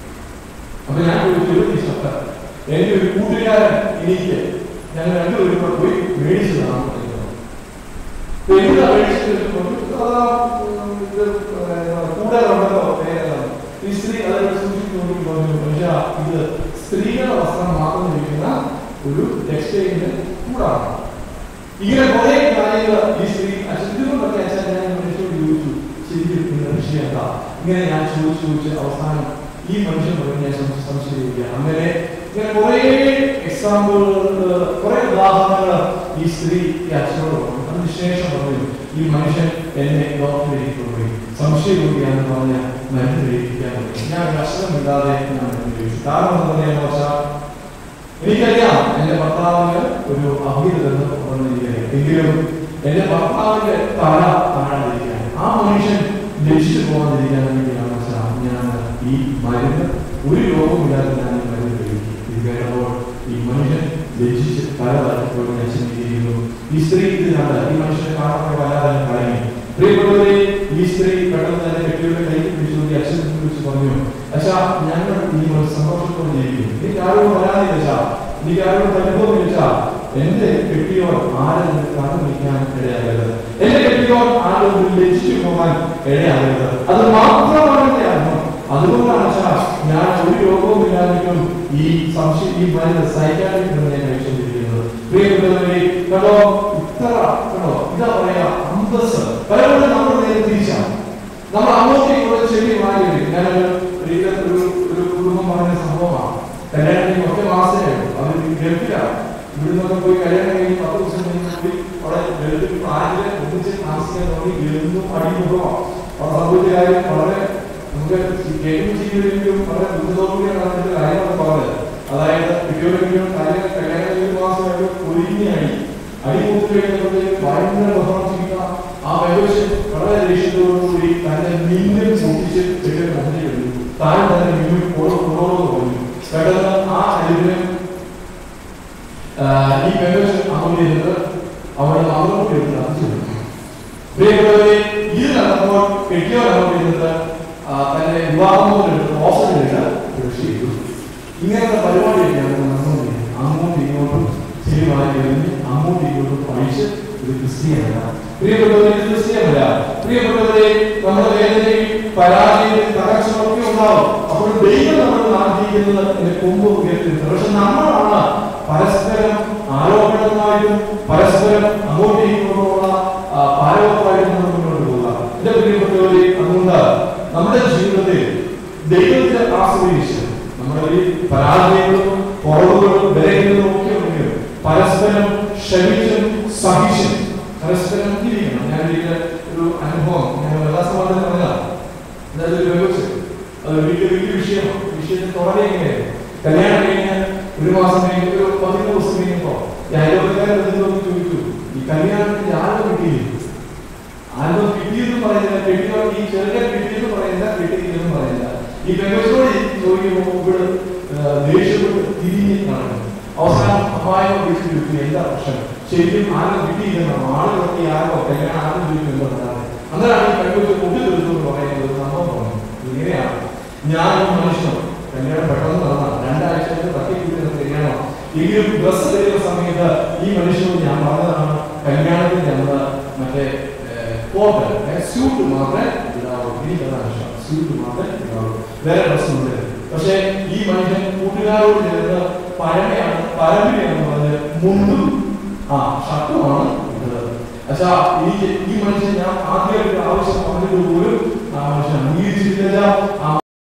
അപ്പൊ ഞാൻ ചോദിച്ചു ഈ ഷർട്ട് എന്റെ ഒരു കൂട്ടുകാരൻ എനിക്ക് ഞങ്ങൾ രണ്ടുപേരും കൂടെ പോയി മേടിച്ചതാണ് പറയുന്നത്. അപ്പൊ എന്താ മേടിച്ചത് കൊണ്ട് അതാ, ഉം, ഇത്, ഏർ, കൂട്ടുകാരുണ്ടല്ലോ പേരെല്ലാം. ഈ സ്ത്രീ അതൊക്കെ സൂക്ഷിച്ചു നോക്കി പറഞ്ഞു പക്ഷേ ഇത് സ്ത്രീകളുടെ വസ്ത്രം മാത്രം ധരിക്കുന്ന ഒരു ടെക്സ്റ്റൈലിന്റെ കൂടാണ് ഇങ്ങനെ കുറെ കാര്യങ്ങൾ ഈ സ്ത്രീ അച്ഛനൊക്കെ അച്ഛൻ ഞാൻ മനുഷ്യരോട് ചോദിച്ചു ശരിക്കും നിങ്ങളുടെ വിഷയം എന്താ ഇങ്ങനെ ഞാൻ ചോദിച്ചു ചോദിച്ച് അവസാനം ഈ മനുഷ്യൻ പറഞ്ഞ് ഞാൻ സംശ- സംശയിക്കുക അങ്ങനെ ഇങ്ങനെ കുറെ എക്സാമ്പിളുകൾ കുറെ ഉദാഹരണങ്ങൾ ഈ സ്ത്രീ ഈ അച്ഛനോട് പറഞ്ഞു അതിനുശേഷം പറഞ്ഞു ഈ മനുഷ്യൻ എന്നെ ഡോക്ടറിലേക്ക് കൊണ്ടുപോയി സംശയരോഗിയാണെന്ന് പറഞ്ഞ മരുന്ന് കഴിപ്പിക്കാൻ തുടങ്ങി ഞാൻ ഒരു അക്ഷരമില്ലാതെ ഞാൻ മരുന്ന് കഴിച്ചു കാരണം എന്താ പറയാന്ന് വെച്ചാൽ എനിക്കറിയാം എന്റെ ഭർത്താവിന് ഒരു അഭിരുതെന്ന് പറഞ്ഞിരിക്കുകയാണ് എങ്കിലും എന്റെ ഭർത്താവിന്റെ തല താഴാതിരിക്കാൻ ആ മനുഷ്യൻ ലക്ഷിച്ചു പോകാതിരിക്കാൻ വേണ്ടിയാണ് വെച്ചാൽ ഞാൻ ഈ മരുന്ന് ഒരു രോഗമില്ലാതെ ഞാൻ ഈ മരുന്ന് കഴിക്കും ഇത് കേട്ടപ്പോൾ ഈ മനുഷ്യൻ ലക്ഷിച്ച് തല താഴ്ത്തിപ്പോയി ഞാൻ ചിന്തിക്കുന്നു ഈ സ്ത്രീ ഇത് കണ്ട് ഈ മനുഷ്യനെ കാണാൻ വല്ലാതെ കളഞ്ഞു പ്രിയപ്പെട്ടവരെ ഈ സ്ത്രീ പെട്ടെന്ന് തന്നെ കെട്ടിയുടെ കൈ പിടിച്ചു അച്ഛനെ വിളിച്ച് പറഞ്ഞു അച്ഛാ ഞങ്ങൾ ഈ ഒരു സന്തോഷത്തോടെ ജീവിക്കും എനിക്ക് ആരോടും പരാതി വെച്ചാ എനിക്ക് ആരോടും അനുഭവം വെച്ചാ എന്റെ കെട്ടിയോർ ആരെ കണ്ടു നിൽക്കാൻ ഇടയാകരുത് എന്റെ കെട്ടിയോർ ആരും ലക്ഷിച്ചു പോകാൻ ഇടയാകരുത് അത് മാത്രമാണ് എന്റെ അനുഭവം അതുകൊണ്ടാണ് അച്ഛാ ഞാൻ ഒരു രോഗവും ഇല്ലാതിരിക്കും ഈ സംശയം ഈ മരുന്ന് സൈക്കാട്രിക് ഞാൻ കഴിച്ചുകൊണ്ടിരിക്കുന്നത് പ്രിയപ്പെട്ടവരെ കേട്ടോ ഇത്ര കേട്ടോ ഇതാ പറയാ അന്തസ് പലപ്പോഴും നമ്മൾ നേരെ തിരിച്ചാണ് നമ്മൾ അങ്ങോട്ടേക്കുള്ള ചെവി മാറി ഞാനൊരു ഒരിക്കൽ ഒരു ഒരു കുടുംബം പറഞ്ഞ സംഭവമാണ് കല്യാണം കഴിഞ്ഞ് ഒറ്റ മാസമേ ഉള്ളൂ അവർ ഗൾഫിലാണ് ഇവിടുന്നൊക്കെ പോയി കല്യാണം കഴിഞ്ഞ് പത്ത് ദിവസം കഴിഞ്ഞ് പോയി അവിടെ ഗൾഫിൽ ഫ്ലാറ്റില് ഒന്നിച്ച് താമസിക്കാൻ തുടങ്ങി എന്നും അടിമുഖമാണ് അവിടെ സംഭവിച്ച കാര്യം വളരെ നമുക്ക് കേൾക്കും ചെയ്യുന്നതിലും വളരെ ബുദ്ധിമുട്ടോടുകൂടിയാണ് അതിന്റെ കാര്യങ്ങളൊക്കെ പറഞ്ഞത് അതായത് കുട്ടികളെങ്കിലും കാര്യം കല്യാണം കഴിഞ്ഞ മാസമായിട്ട് ഒഴിഞ്ഞ അടി അടി മൂത്ത് കഴിഞ്ഞപ്പോഴത്തേക്ക് ഭയങ്കര ബഹളം ചെയ്യുന്ന ആ മനുഷ്യൻ വളരെ ദേഷ്യത്തോടുകൂടി തന്റെ മിന്നൽ പൊട്ടിച്ച് ചെടിയുടെ മുന്നിൽ എഴുതി താൻ തന്നെ മിന്നിൽ കൊടോ കൊടോന്ന് പറഞ്ഞു പെട്ടെന്ന് ആ അരിവിന് ഈ മനുഷ്യൻ അവിടെ ഇരുന്ന് അവിടെ അവരോട് എടുത്ത് അഞ്ചു പ്രിയപ്പെട്ടവരെ ഇത് നടന്നപ്പോൾ കെട്ടിയോ ചെയ്യുന്നത് തന്റെ വിവാഹമോടുത്ത് ഓഫറിലിട്ട് കൃഷി ചെയ്തു ഇങ്ങനത്തെ പരിപാടിയൊക്കെയാണ് നടന്നുകൊണ്ടിരിക്കുന്നത് അങ്ങോട്ടും ഇങ്ങോട്ടും ശരിമായി കഴിഞ്ഞ് അങ്ങോട്ടും ഇങ്ങോട്ടും പഴിച്ച് ഇത് ക്രിസ്തീയമല്ല പ്രിയപ്പെട്ടവരെ ഇത് ക്രിസ്തീയമല്ല പ്രിയപ്പെട്ടവരെ നമ്മുടെ വേദനയിൽ പരാജയത്തിൽ തകർച്ചകളൊക്കെ ഉണ്ടാവും അപ്പോൾ ദൈവം നമ്മൾ ആഗ്രഹിക്കുന്നത് എന്റെ കൊമ്പ് ഉയർത്തുന്നത് പക്ഷെ നമ്മളാണ് പരസ്പരം ആരോപണമായിട്ടും പരസ്പരം അങ്ങോട്ടും ഇങ്ങോട്ടുമുള്ള പാരവമായിട്ടും നമ്മൾ മുന്നോട്ട് പോകുക എന്റെ പ്രിയപ്പെട്ടവരെ അതുകൊണ്ട് നമ്മുടെ ജീവിതത്തിൽ ദൈവത്തെ ആശ്രയിച്ച് നമ്മുടെ ഈ പരാജയങ്ങളും കുറവുകളും ബലഹീനതകളും ഒക്കെ ഉണ്ടെങ്കിലും പരസ്പരം ക്ഷമിച്ചും സഹിച്ചും പരസ്പരം ജീവിക്കണം ഞാൻ ഒരിക്കൽ ഒരു അനുഭവം ഞാൻ വെള്ളാസമാധാനം പറഞ്ഞതാണ് അതായത് ഒരു വ്യവസ്ഥ അത് വലിയ വലിയ വിഷയമാണ് വിഷയത്തിൽ തുടരെ എങ്ങനെയായിരുന്നു കല്യാണം കഴിഞ്ഞ് ഒരു മാസം കഴിഞ്ഞ് ഒരു പതിനൊന്ന് ദിവസം കഴിഞ്ഞപ്പോ ഈ അയൽവക്കാരൻ എന്തെങ്കിലും ചോദിച്ചു ഈ കല്യാണത്തിന് ആരും കിട്ടിയില്ല ആരും കിട്ടിയെന്ന് പറയുന്നില്ല കെട്ടിയോ ഈ ചെറുക്കൻ കിട്ടിയെന്ന് പറയുന്നില്ല കെട്ടിയില്ലെന്ന് പറയുന്നില്ല ഈ പെൺകൊച്ചോട് ചോദിക്കുമ്പോൾ ഇവിടെ ദേഷ്യപ്പെട്ട് തിരിഞ്ഞ് കാണുന്നു അവസാനം അപായം വിളിച്ചു ചോദിച്ചു എന്താ പ്രശ്നം ശരിക്കും ആരും കിട്ടിയില്ലെന്നാണ് ആളുകളൊക്കെ ആരോ കല്യാണം ആരും ചോദിക്കുന്നുണ്ടെന്നാണ് അന്നേരമാണ് ഈ പെൺകൊച്ചു കൊണ്ടു തീർത്തു എന്ന് പറയുന്നത് ഒരു സംഭവം പറഞ്ഞു ഇങ്ങനെയാണ് ഞാനും മനുഷ്യനും കല്യാണം പെട്ടെന്ന് നടന്ന രണ്ടാഴ്ച തട്ടിക്കൂട്ടുന്ന കല്യാണം എങ്കിലും ഡ്രസ് തരുന്ന സമയത്ത് ഈ മനുഷ്യനോട് ഞാൻ പറഞ്ഞതാണ് കല്യാണത്തിന് ഞങ്ങൾ മറ്റേ കോട്ട് സ്യൂട്ട് മാത്രമേ ഇടാവൂ എനിക്കതാണ് ഇഷ്ടം സ്യൂട്ട് മാത്രമേ ഇടാവൂ വേറെ ഡ്രസ്സുണ്ട് പക്ഷേ ഈ മനുഷ്യൻ കൂട്ടുകാരോട് ചേർന്ന് പഴമയാണ് പരമ്പരയാണെന്ന് പറഞ്ഞ് മുണ്ടും ആ ഷർട്ടുമാണ് ഇട്ടത് പക്ഷാ ഈ ഈ മനുഷ്യൻ ഞാൻ ആദ്യമായിട്ട് ആവശ്യം പറഞ്ഞിട്ട് പോലും ആ മനുഷ്യൻ അംഗീകരിച്ചിട്ടില്ല ആ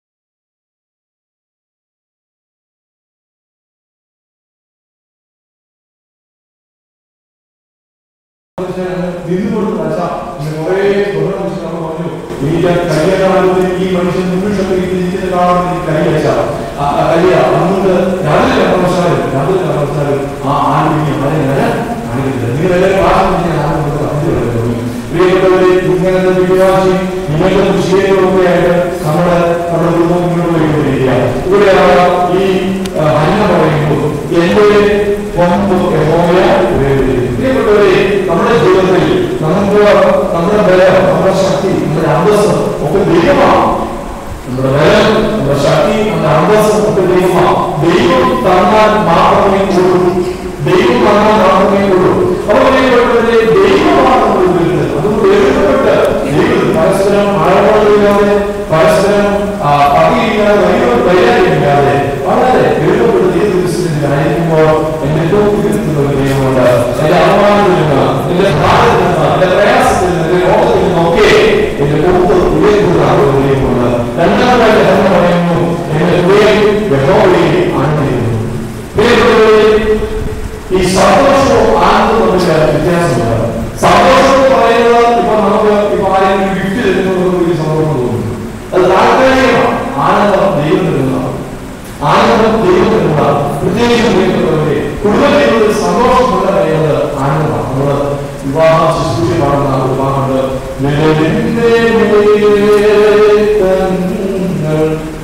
നിന്നുകൊണ്ട് വച്ച കുറെ സ്വർണ്ണം വെച്ച് നമ്മൾ പറഞ്ഞു എനിക്ക് കല്യാണത്തിൽ ഈ മനുഷ്യൻ നിമിഷം ഇരിക്കുന്ന കാണുന്ന കൈ വെച്ച കല്യ അതുകൊണ്ട് രാവിലെ കാരണവശാലും രാവിലെ കാരണവശാലും ആ ആരോഗ്യം വളരെ ഞാൻ കാണിക്കുന്നില്ല നിങ്ങൾ എല്ലാവരും ക്ലാസ് ഞാൻ ആരോഗ്യത്തെ അഞ്ചു തുടങ്ങി പ്രിയപ്പെട്ടവരെ ഇങ്ങനത്തെ വിശ്വാസി ഇങ്ങനത്തെ വിഷയങ്ങളൊക്കെ ആയിട്ട് നമ്മുടെ നമ്മുടെ കുടുംബം മുന്നോട്ട് പോയിക്കൊണ്ടിരിക്കുക ഇവിടെയാണ് ഈ ഹന്ന പറയുമ്പോൾ എന്റെ കൊമ്പ് യഹോവയ ഉപയോഗിക്കുന്നു പ്രിയപ്പെട്ടവരെ നമ്മുടെ ജീവിതത്തിൽ നമുക്ക് നമ്മുടെ ബലം നമ്മുടെ ശക്തി നമ്മുടെ അന്തസ് ഒക്കെ ദൈവമാണ് നമ്മുടെ ബലം നമ്മുടെ ശക്തി നമ്മുടെ അന്തസ് ഒക്കെ ദൈവമാണ് ദൈവം തന്നാൽ മാത്രമേ ഉള്ളൂ ദൈവം തന്നാൽ മാത്രമേ ഉള്ളൂ അപ്പോൾ പ്രിയപ്പെട്ടവരെ ദൈവമാണ് നമ്മൾ ഉപയോഗിക്കുന്നത് അതുകൊണ്ട് എഴുതപ്പെട്ട് ദൈവം പരസ്പരം ആഴങ്ങളില്ലാതെ പരസ്പരം പതിയില്ലാതെ വലിയ വൈരാഗ്യമില്ലാതെ വളരെ എഴുതപ്പെട്ട് ദൈവത്തിനായിരിക്കുമ്പോൾ എന്റെ തോക്കിരുത്തുന്ന ഒരു ദൈവമുണ്ട് എന്റെ അപമാനത്തിൽ നിന്ന് എന്റെ ഭാരത്തിൽ നിന്ന് എന്റെ പ്രയാസത്തിൽ നിന്ന് എന്റെ രോഗത്തിൽ നിന്നൊക്കെ എന്റെ കൊമ്പ് ഉയർത്തുന്ന ആ ഒരു ദൈവമുണ്ട് രണ്ടാമതായി എന്ന് പറയുന്നു എന്റെ ഹൃദയം യഹോവയെ ആനന്ദിക്കുന്നു പ്രിയപ്പെട്ടവരെ ഈ സന്തോഷവും ആനന്ദവും തമ്മിൽ വ്യത്യാസമുണ്ട് സന്തോഷം എന്ന് പറയുന്നത് ഇപ്പൊ നമുക്ക് ഇപ്പൊ ആരെങ്കിലും ഗിഫ്റ്റ് തരുന്നത് ഒരു സന്തോഷം തോന്നുന്നു അത് താൽക്കാലികമാണ് ആനന്ദം ദൈവം തരുന്നതാണ് ആനന്ദം ദൈവം തരുന്നതാണ് പ്രത്യേകിച്ചും പ്രിയപ്പെട്ടവരെ കുടുംബജീവിതത്തിൽ സന്തോഷമുള്ള പറയുന്നത് ആനന്ദമാണ് നമ്മൾ വിവാഹ ശുശ്രൂഷ പാടുന്ന ആ വിവാഹമുണ്ട് നിലവിന്റെ മേഘങ്ങൾ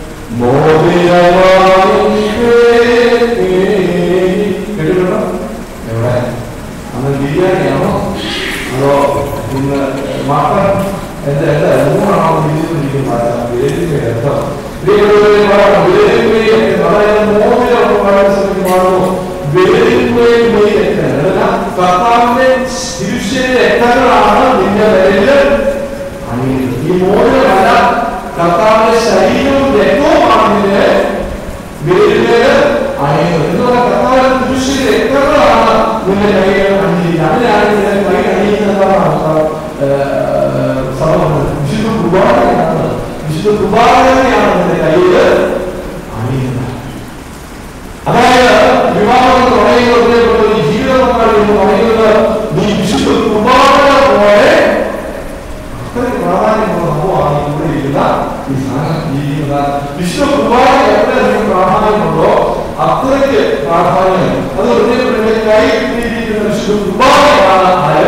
കേട്ടിട്ടുണ്ടോ എവിടെ അന്ന് ബിരിയാണിയാണോ അതോ ഇന്ന് മട്ടൻ എന്താ എന്താ മൂന്നാണോ ബിരിയാണി മാറ്റാം ബിരിയാണി അർത്ഥം പ്രിയപ്പെട്ടവരെ പാടാം ബിരിയാണി വളരെ മൂന്നിലാണ് പാടാൻ ശ്രമിക്കുമ്പോൾ ബിരിയാണി കർത്താവിന്റെ തിരുശ്ശേരി രക്തങ്ങളാണ് നിന്റെ വിരല് അണിയുന്നത് ഈ മോതിരമല്ല കർത്താവിന്റെ ശരീരവും രക്തവുമാണ് നിന്റെ വിരലില് അണിയുന്നത് എന്ന് പറഞ്ഞാൽ കർത്താവിന്റെ തിരുശ്ശേരി രക്തങ്ങളാണ് നിന്റെ കൈകൾ അണിയുന്നത് അതിനാണ് നിന്റെ കൈ അണിയുന്നതാണ് സമർപ്പണം വിശുദ്ധ കുർബാനയാണ് വിശുദ്ധ കുർബാനയാണ് നിന്റെ കയ്യിൽ അണിയുന്നത് അതായത് വിവാഹം എന്ന് പറയുന്നത് ഈ ജീവിത പങ്കാളി എന്ന് പറയുന്നത് നീ വിശുദ്ധ കുർബാന പോലെ അത്രയ്ക്ക് പ്രാധാന്യമുള്ള സംഭവമാണ് ഈ കൂടെ ഇരിക്കുന്ന ഈ സാധനം ജീവിക്കുന്ന വിശുദ്ധ കുർബാന എത്ര നിങ്ങൾക്ക് പ്രാധാന്യമുണ്ടോ അത്രയ്ക്ക് പ്രാധാന്യം അത് പ്രത്യേകപ്പെട്ട കൈ കിട്ടിയിരിക്കുന്ന വിശുദ്ധ കുർബാനയാണ് ആര്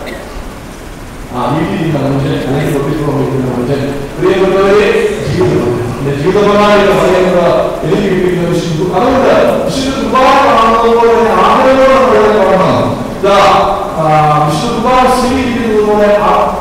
ആ വീട്ടിലിരിക്കുന്ന മനുഷ്യൻ അല്ലെങ്കിൽ തൊട്ടിപ്പുറം വയ്ക്കുന്ന മനുഷ്യൻ പ്രിയപ്പെട്ടവരെ ജീവിതം എന്റെ ജീവിതപരമായിട്ട് പറയുന്നത് എനിക്ക് കിട്ടിയിരിക്കുന്ന വിശുദ്ധ അതുകൊണ്ട് വിശുദ്ധ കുർബാനാണെന്നതുപോലെ തന്നെ ആഗ്രഹത്തോടെ നമ്മൾ കാണണം ഇതാ വിശുദ്ധ കുർബാന സ്വീകരിക്കുന്നത് പോലെ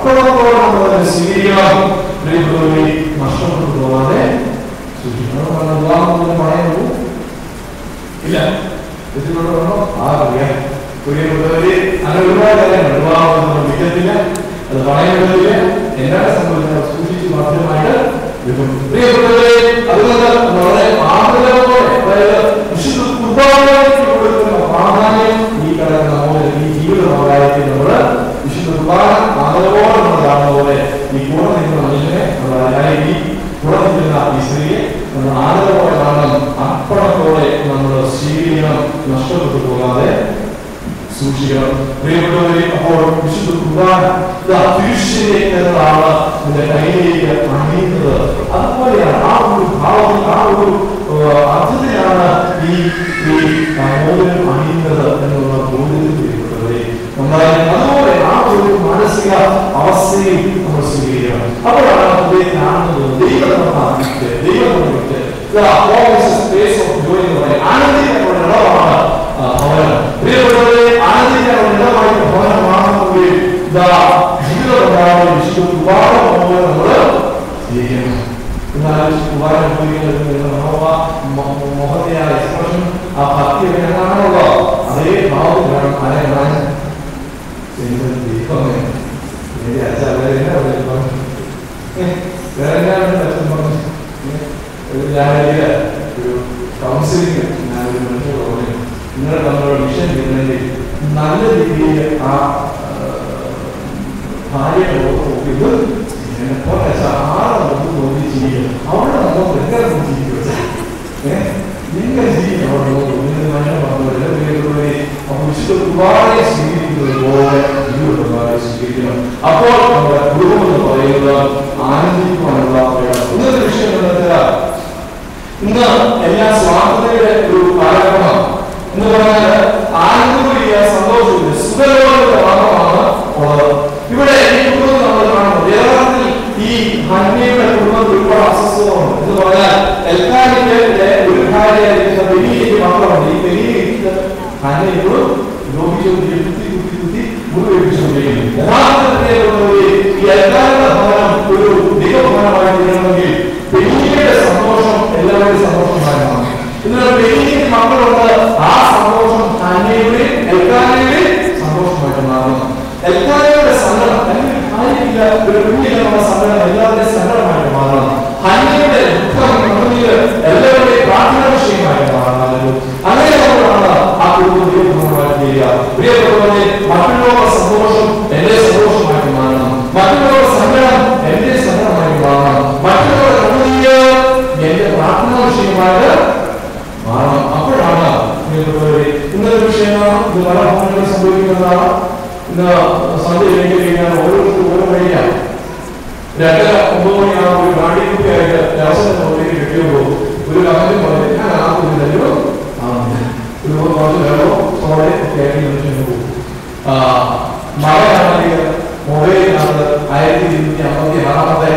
വിവാഹത്തിന് സ്വീകരിക്കണം പ്രിയപ്പെട്ടവരെ നഷ്ടപ്പെട്ടു പോകാതെ സൂക്ഷിക്കണം കാരണം വിവാഹത്തിന് പറയുന്നു ഇല്ല ഇതിലൂടെ വേണോ ആ അറിയാം പ്രിയപ്പെട്ടവരെ അങ്ങനെ ഒരുപാട് കാര്യങ്ങൾ വിവാഹം നമ്മൾ വിജയത്തില്ല അത് പറയുന്നതില്ല എന്താണ് സംഭവിക്കുന്നത് സൂക്ഷിച്ച് മാത്രമായിട്ട് എടുക്കും. പ്രിയപ്പെട്ടവരെ അതുകൊണ്ട് വളരെ ആദരവോടെ അതായത് വിശുദ്ധ കുർബാനയ്ക്ക് കൊടുക്കുന്ന പ്രാധാന്യം ഈ കിടക്കുന്ന നമ്മുടെ ഈ ജീവിത സമുദായത്തിൽ നമ്മൾ വിശുദ്ധ കുർബാന ആദരവോടെ നമ്മൾ കാണുന്ന പോലെ ഈ കൂടെ നിൽക്കുന്ന മനുഷ്യനെ നമ്മൾ അതായത് ഈ കൂടെ നിൽക്കുന്ന ഈ സ്ത്രീയെ നമ്മൾ ആദരവോടെ കാണണം അർപ്പണത്തോടെ നമ്മൾ സ്വീകരിക്കണം നഷ്ടപ്പെട്ടു പോകാതെ സൂക്ഷിക്കണം പ്രിയപ്പെട്ടവരെ അപ്പോൾ വിശുദ്ധ കുർബാന ഇതാ തിരുശ്ശേരിക്ക് എന്നതാണ് നിന്റെ കയ്യിലേക്ക് അണിയുന്നത് അതുപോലെയാണ് ആ ഒരു ഭാവം ആ ഒരു ഏഹ്, അർത്ഥത്തിലാണ് ഈ ഈ ആ, മോതിരം അണിയുന്നത് എന്നുള്ള ബോധ്യത്തിൽ പ്രിയപ്പെട്ടവരെ നമ്മളെ അതുപോലെ ആ ഒരു മാനസിക അവസ്ഥയിൽ നമ്മൾ സ്വീകരിക്കണം അപ്പോഴാണ് നമ്മളെ കാണുന്നത് ദൈവം നമ്മൾ അറിയിച്ച് ദൈവം നമ്മൾ വിട്ട് ഇതാ always a space of joy എന്ന് പറയും ആനന്ദിക്കുന്ന ഇടമാണ് ആ, ഭവനം പ്രിയപ്പെട്ടവരെ ആനന്ദിക്കാനുള്ള ഇടമായി ഭവനമാണെങ്കിൽ ഇതാ ജീവിതമുണ്ടാവുന്ന വിശുദ്ധ കുർബാന പോലെ നമ്മൾ ജീവിക്കണം എന്നാൽ കുർബാന മോഹത്തെയായ എക്സ്പ്രഷൻ ആ ഭക്തി എങ്ങനെയാണുള്ളോ അതേ ഭാവത്തിൽ വേണം ആരെ കാണാൻ എന്റെ ദൈവമേ എന്റെ അച്ഛൻ വേറെ എന്നാ പറയുന്നത്? ഏ, വേറെ എന്നാണ് അച്ഛൻ പറഞ്ഞത്? ഏ, ഒരു ഞാനൊരു ഒരു കൗൺസിലിംഗ് ഞാൻ ഒരു മനുഷ്യർ പറഞ്ഞു നിങ്ങളുടെ തമ്മിലുള്ള വിഷയം തീരുന്നെങ്കിൽ നല്ല രീതിയിൽ ആ ഭാര്യയുടെ നോക്കിയത് എന്നെപ്പോലെ ആരെ നമുക്ക് നോക്കി ജീവിക്കും അവിടെ നമ്മൾ എങ്ങനെ നോക്കി ജീവിക്കും ഏഹ് നിങ്ങൾ ജീവിക്കും അവിടെ നോക്കും നിങ്ങൾ മനുഷ്യൻ പറഞ്ഞത് പ്രിയപ്പെട്ടവരെ അപ്പോൾ വിശുദ്ധ കുർബാനയെ സ്വീകരിക്കുന്നത് പോലെ ജീവിത കുർബാനയെ സ്വീകരിക്കണം അപ്പോൾ നമ്മുടെ കുടുംബം എന്ന് പറയുന്നത് ആനന്ദിക്കുവാനുള്ള ഇടം. ഇന്നത്തെ വിഷയം എന്താ വെച്ചാൽ ഇന്ന് എല്ലാ സ്വാതന്ത്ര്യയുടെ ഒരു കാലഘട്ടമാണ് എന്ന് പറഞ്ഞാൽ ആനന്ദമില്ല സന്തോഷമില്ല സുഖലോകത്തിന്റെ ഭാഗമാണ് ഉള്ളത് ഇവിടെ ഈ കുടുംബം നമ്മൾ കാണുന്നത് യഥാർത്ഥത്തിൽ ഈ ഹന്യയുടെ കുടുംബത്തിൽ ഒരുപാട് അസ്വസ്ഥതകളുണ്ട് എന്ന് പറഞ്ഞാൽ എൽക്കാനിന്റെ ഒരു ഭാര്യയായിരിക്കുന്ന ബലിയേക്ക് മാത്രമാണ് ഈ ബലിയിരിക്കുന്ന ഹന്യ ഇപ്പോഴും രോഗിച്ചുകൊണ്ടിരിക്കും കുത്തി കുത്തി കുത്തി മുറിവേൽപ്പിച്ചുകൊണ്ടിരിക്കുന്നു യഥാർത്ഥത്തിൽ ഈ എൽക്കാനിന്റെ ഭവനം ഒരു ദൈവഭവനമായി തീരണമെങ്കിൽ ബലിയുടെ സന്തോഷം എല്ലാവരുടെയും സന്തോഷമായി മാറണം എന്നാൽ ബലിക്ക് മക്കളുണ്ട് ആ സന്തോഷം ഹന്നയുടെ എൽക്കാനയുടെ സന്തോഷമായിട്ട് മാറണം എൽക്കാനയുടെ സങ്കടം അല്ലെങ്കിൽ ഭാര്യയില്ല ഒരു കുഞ്ഞില്ല നമ്മുടെ സങ്കടം എല്ലാവരുടെയും സങ്കടമായിട്ട് മാറണം ഹന്നയുടെ ദുഃഖം കണ്ണുനീര് എല്ലാവരുടെയും പ്രാർത്ഥന വിഷയമായിട്ട് മാറണം അങ്ങനെ നമ്മളാണ് ആ കുടുംബം ദൈവഭവനമായിട്ട് തീരുക പ്രിയപ്പെട്ടവരെ മറ്റുള്ളവരുടെ സന്തോഷം എന്റെ സന്തോഷമായിട്ട് മാറണം മറ്റുള്ളവരുടെ സങ്കടം എന്റെ സങ്കടമായിട്ട് മാറണം മറ്റുള്ളവരുടെ കണ്ണുനീര് എന്റെ പ്രാർത്ഥനാ വിഷയമായിട്ട് മാറണം അപ്പോഴാണ് പ്രിയപ്പെട്ടവരെ ഇന്നത്തെ വിഷയമാണ് ഇത് പല ഭവനങ്ങളിൽ സംഭവിക്കുന്നതാണ് ഇന്ന് സന്ധ്യ കഴിഞ്ഞ് കഴിഞ്ഞാൽ ഓരോരുത്തരും ഓരോ വഴിയാണ് രണ്ടര ഒമ്പത് മണിയാകുമ്പോൾ ഒരു ഗാഡി കുട്ടിയായിട്ട് രാസന മുകളിലേക്ക് കിട്ടിയപ്പോൾ ഒരു കമന്റ് പറഞ്ഞു ഞാൻ ആ കുഞ്ഞിലോ ഒരു കുറച്ച് വെള്ളമോ സോഡയും ഒക്കെ ആയിട്ട് മനുഷ്യന് പോകും ആ, മഴയാണെങ്കിൽ മൊബൈലിനകത്ത് ആയിരത്തി ഇരുന്നൂറ്റി അമ്പത്തി ആറാമത്തെ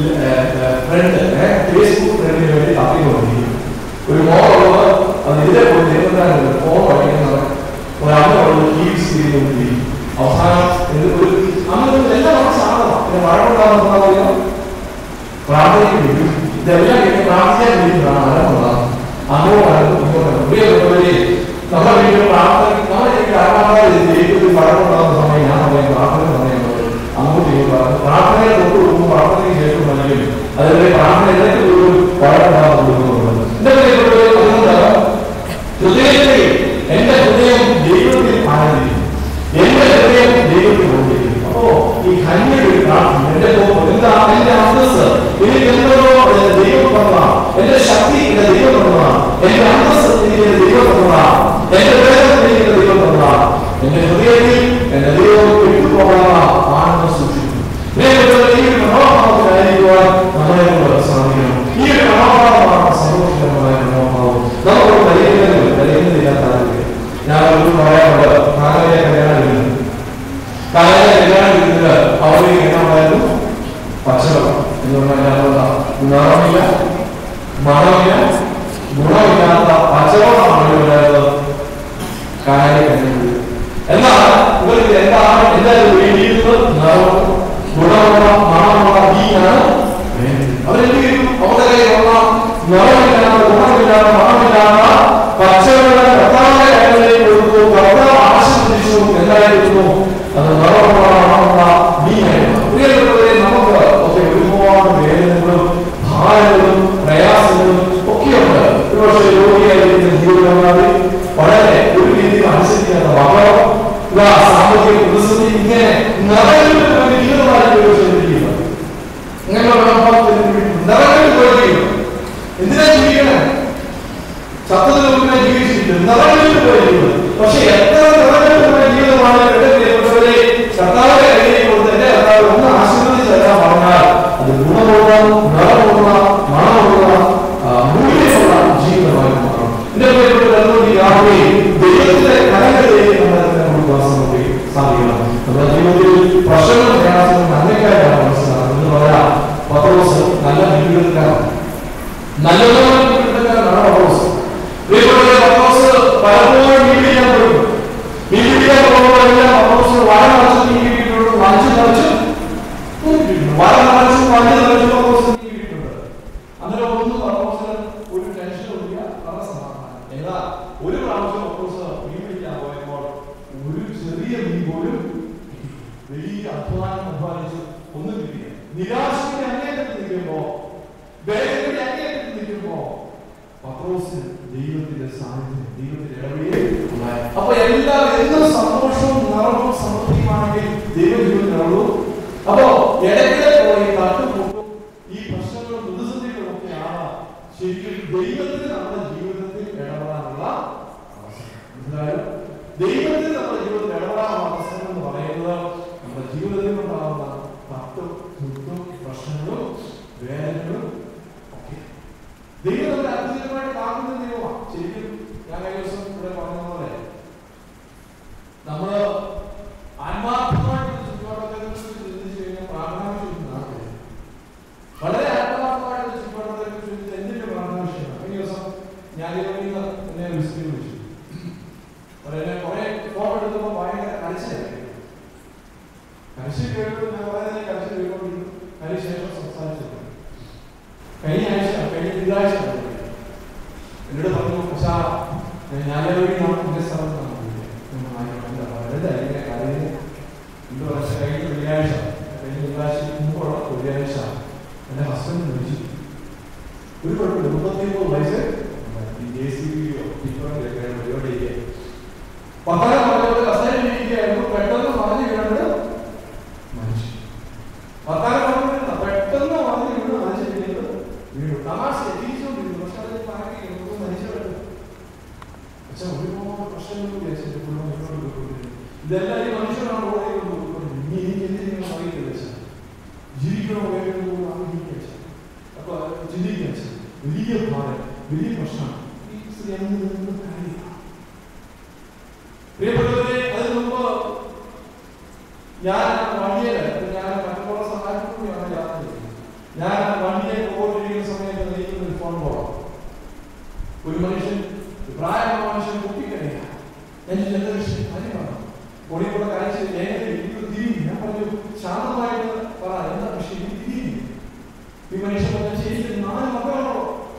ഫ്രണ്ട് ഫേസ്ബുക്ക് ഫ്രണ്ടിന് വേണ്ടി തപ്പിക്കൊണ്ടിരിക്കും ഒരു മോളുള്ളത് അത് ഇതിലെ പോയി നിരന്തരം ഫോൺ പഠിക്കുന്നത് ഒരു അമ്മ ഉള്ളത് ടി വി ചെയ്തുകൊണ്ടിരിക്കും അവസാനം എന്ത് ഒരു അന്ന് എല്ലാം വളരെ സാധനമാണ് പിന്നെ മഴ ഉണ്ടാകുന്ന പ്രാർത്ഥനയ്ക്ക് ഇതെല്ലാം ഇങ്ങനെ പ്രാർത്ഥിക്കാൻ വേണ്ടിയിട്ടാണ് ആരംഭമാണ് അങ്ങോട്ടാണ് ഇങ്ങോട്ടാണ് പ്രിയപ്പെട്ടവരെ നമ്മുടെ വീട്ടിൽ പ്രാർത്ഥന നമ്മുടെ വീട്ടിൽ ആരാധന ദൈവത്തിൽ മഴക്കുണ്ടാകുന്ന സമയം ഞാൻ പറയും പ്രാർത്ഥന സമയമുള്ളത് അങ്ങോട്ട് ഇങ്ങോട്ടാണ് പ്രാർത്ഥനയെ തൊട്ട് കൊടുക്കും പ്രാർത്ഥനയ്ക്ക് ശേഷം നൽകും അതിലെ പ്രാർത്ഥന ഇടയ്ക്ക് ഒരു വഴക്കുണ്ടാകുന്ന കൊടുക്കുന്നുണ്ട് എന്റെ പ്രിയപ്പെട്ടവരെ അതുകൊണ്ട് ഹൃദയത്തിൽ എന്റെ ഹൃദയം ദൈവത്തിൽ ആനന്ദിക്കും എന്റെ ഹൃദയം ദൈവത്തിൽ കൊണ്ടിരിക്കും അപ്പോ ഈ കന്യയുടെ ഒരു പ്രാർത്ഥന എന്റെ കോപം എന്താ എന്റെ അന്തസ് എനിക്ക് എന്തോ എന്റെ ദൈവം തന്നതാ എന്റെ ശക്തി എന്റെ ദൈവം തന്നതാ എന്റെ അന്തസ് എനിക്ക് എന്റെ ദൈവം തന്നതാ എന്റെ വേദന എനിക്ക് എന്റെ ദൈവം തന്നതാ എന്റെ ഹൃദയത്തിൽ എന്റെ ദൈവം വിട്ടുപോകാനുള്ള ആനന്ദം സൂക്ഷിക്കുന്നു പ്രിയപ്പെട്ടവരെ, ഈ ഒരു മനോഭാവത്തിലായിരിക്കുവാൻ നമ്മളെ കൊണ്ട് സാധിക്കണം ഈ ഒരു മനോഭാവമാണ് സന്തോഷകരമായ മനോഭാവം നമുക്ക് പരിഹരിക്കുന്നില്ല പരിഹരിക്കുന്നില്ലാത്ത ആരും ഞാൻ ഒരു പറയാറുണ്ട് കാലയെ കല്യാണം വരുന്നു കാലയെ കല്യാണം വരുന്നത് അവർക്ക് എങ്ങനെയായിരുന്നു പച്ചവെള്ളം എന്ന് പറഞ്ഞാൽ എന്താ? നിറമില്ല മണമില്ല ഗുണമില്ലാത്ത പച്ചവെള്ളമാണ് ഉണ്ടായത് കാലയെ കല്യാണം എന്നാൽ ഇവർക്ക് എന്താണ് എന്തായാലും വേണ്ടിയിരുന്നത് നിറവും ഗുണമുള്ള മണമുള്ള കർത്താവിന്റെ കയ്യിൽ കൊടുത്ത് എന്റെ കർത്താവ് ഒന്ന് ആശീർവദിച്ച് തരാൻ പറഞ്ഞാൽ അത് ഗുണമുള്ള നിറമുള്ള മണമുള്ള ആ, മൂല്യമുള്ള ജീവിതമായി മാറും എന്റെ പ്രിയപ്പെട്ട അതുകൊണ്ട് യാതൊരു ദൈവത്തിന്റെ കരങ്ങളിലേക്ക് നമ്മളെ തന്നെ കൊടുക്കാൻ നമുക്ക് സാധിക്കണം നമ്മുടെ ജീവിതത്തിൽ പ്രശ്നങ്ങളും പ്രയാസങ്ങളും നന്മയ്ക്കായിട്ടാണ് മനസ്സിലാക്കുന്നത് എന്ന് പറയാം പത്രോസ് നല്ല ജീവിതക്കാരൻ നല്ലതുപോലെ ജീവിതക്കാരനാണ് പത്രോസ് പ്രിയപ്പെട്ട പത്രോസ് പലപ്പോഴും വീടിക്കാൻ പോയി വീടിക്കാൻ പോകുമ്പോഴെല്ലാം പത്രോസ് വാഴ നിറച്ച് നീക്കിയിട്ടുണ്ട് വാങ്ങിച്ചു നിറച്ച് തൂക്കിയിട്ടുണ്ട്. വാഴ നിറച്ച് വാങ്ങിച്ചു നിറച്ച് പത്രോസ് നീക്കിയിട്ടുണ്ട് അങ്ങനെ ഒന്നും പത്രോസിന് ഒരു ടെൻഷനും ഇല്ല വളരെ സമാധാനം എന്നാൽ ഒരു പ്രാവശ്യം പത്രോസ് മീൻ പിടിക്കാൻ പോയപ്പോൾ ഒരു ചെറിയ മീൻ പോലും വലിയ അധ്വാനം അധ്വാനിച്ചു ഒന്നും കിട്ടിയില്ല നിരാശയുടെ അങ്ങേറ്റത്ത് നിൽക്കുമ്പോ വേദനയുടെ അങ്ങേറ്റത്ത് നിൽക്കുമ്പോ പത്രോസിന് ദൈവത്തിന്റെ സാന്നിധ്യം ദൈവത്തിന്റെ ഇടപെടൽ ഉണ്ടായി അപ്പൊ എല്ലാം എന്തും സന്തോഷവും നിറവും സമൃദ്ധിയുമാണെങ്കിൽ ദൈവം ജീവിതത്തിനുള്ളൂ അപ്പോ ഇടയ്ക്കിടെ പോയി തട്ടുമുട്ടും ഈ പ്രശ്നങ്ങളും പ്രതിസന്ധികളും ഒക്കെയാണ് ശരിക്കും ദൈവത്തിന് നമ്മുടെ ജീവിതത്തിൽ ഇടപെടാനുള്ള അവസരം മനസ്സിലായോ ദൈവത്തിന് നമ്മുടെ ജീവിതത്തിൽ ഇടപെടാനുള്ള അവസരം എന്ന് പറയുന്നത് നമ്മുടെ ജീവിതത്തിൽ ഉണ്ടാകുന്ന തട്ടും മുട്ടും പ്രശ്നങ്ങളും വേദനകളും ഒക്കെ ദൈവം നമ്മുടെ അത്ഭുതമായിട്ട് കാണുന്ന ദൈവമാണ് ശരിക്കും ഞാൻ കഴിഞ്ഞ ദിവസം ഇവിടെ പറഞ്ഞ പോലെ നമ്മള് ആത്മാർത്ഥമായിട്ട് ചുറ്റുപാടത്തെ കുറിച്ച് ചിന്തിച്ചു കഴിഞ്ഞാൽ പ്രാർത്ഥന വിഷയം നടക്കില്ല വളരെ ആത്മാർത്ഥമായിട്ട് ചുറ്റുപാടത്തെ കുറിച്ച് ചിന്തിച്ച് എന്തിന്റെ പ്രാർത്ഥന വിഷയമാണ് കഴിഞ്ഞ ദിവസം ഞാൻ ഇറങ്ങിയ എന്നെ വിസിറ്റ് വിളിച്ചു വളരെ കുറെ ഫോട്ടോ എടുത്തപ്പോൾ ഭയങ്കര കരച്ചിലായി കരച്ചിൽ കേൾക്കുമ്പോൾ ഞാൻ വളരെ നേരം കരച്ചിൽ കേൾക്കൊണ്ടിരുന്നു അതിനുശേഷം സംസാരിച്ചു കഴിഞ്ഞ ആഴ്ച കഴിഞ്ഞ തിങ്കളാഴ്ച എന്നോട് പറഞ്ഞു പക്ഷാ ഞാനൊരു നമ്മുടെ സ്ഥലം എന്താ കാര്യം രണ്ട് വർഷം കഴിഞ്ഞ വെള്ളിയാഴ്ച കഴിഞ്ഞ തിങ്കളാഴ്ച മുമ്പുള്ള വെള്ളിയാഴ്ച എന്റെ ഹസ്ബൻഡ് വിളിച്ചു ഒരു കുഴപ്പമില്ല മുപ്പത്തിയൊമ്പത് വയസ്സ് ജെ സി ബിയോ ടിപ്പറിലൊക്കെ പരിപാടി ചെയ്യുക പത്താം പറഞ്ഞത് കസേരയിൽ ഇരിക്കുകയായിരുന്നു പെട്ടെന്ന് പറഞ്ഞു വീണത് മനുഷ്യൻ പത്താം പറഞ്ഞിരുന്ന പെട്ടെന്ന് പറഞ്ഞു വീണ് മനുഷ്യൻ വീണത് വീണു തമാശ തിരിച്ചുകൊണ്ടിരുന്നു പക്ഷെ അത് പറഞ്ഞു മനുഷ്യരുണ്ട് പക്ഷെ ഒരുപാട് പ്രശ്നങ്ങൾ വിചാരിച്ചിട്ട് പുള്ളി മുന്നോട്ട് പോയിക്കൊണ്ടിരുന്നു ഇതെല്ലാം ഈ മനുഷ്യനാണ് ഓടി കൊണ്ടുപോയിക്കൊണ്ടിരുന്നത് ഇനി എനിക്ക് എന്തിനാണ് അറിയില്ല വെച്ചാൽ ജീവിക്കണോ വേണ്ടോ ആണ് ജീവിക്കുക അപ്പൊ ചിന്തിക്കുക വലിയ ഭാരം വലിയ പ്രശ്നം ഈ സ്ത്രീ അങ്ങ് നിന്ന് കാര്യമില്ല പ്രിയപ്പെട്ടവരെ അതിന് മുമ്പ് ഞാൻ വണ്ടിയില് ഞാൻ മറ്റുള്ള സഹായത്തോടെയാണ് യാത്ര ചെയ്യുന്നത് ഞാൻ വണ്ടിയെ പോയിട്ടിരിക്കുന്ന സമയത്ത് എനിക്ക് ഒരു ഫോൺ കോൾ ഒരു മനുഷ്യൻ ഒരു പ്രായമായ മനുഷ്യൻ കുട്ടിക്കറിയില്ല എനിക്ക് എന്താ വിഷയം കാര്യമാണ് ഓടിക്കൂടെ കഴിച്ച് എങ്ങനെ എനിക്ക് തിരിഞ്ഞു ഞാൻ പറഞ്ഞു ശാന്തമായിട്ട് പറ എന്താ വിഷയം എനിക്ക് തിരിഞ്ഞു ഈ മനുഷ്യൻ പറഞ്ഞു ശരി നാല് മക്കളാണോ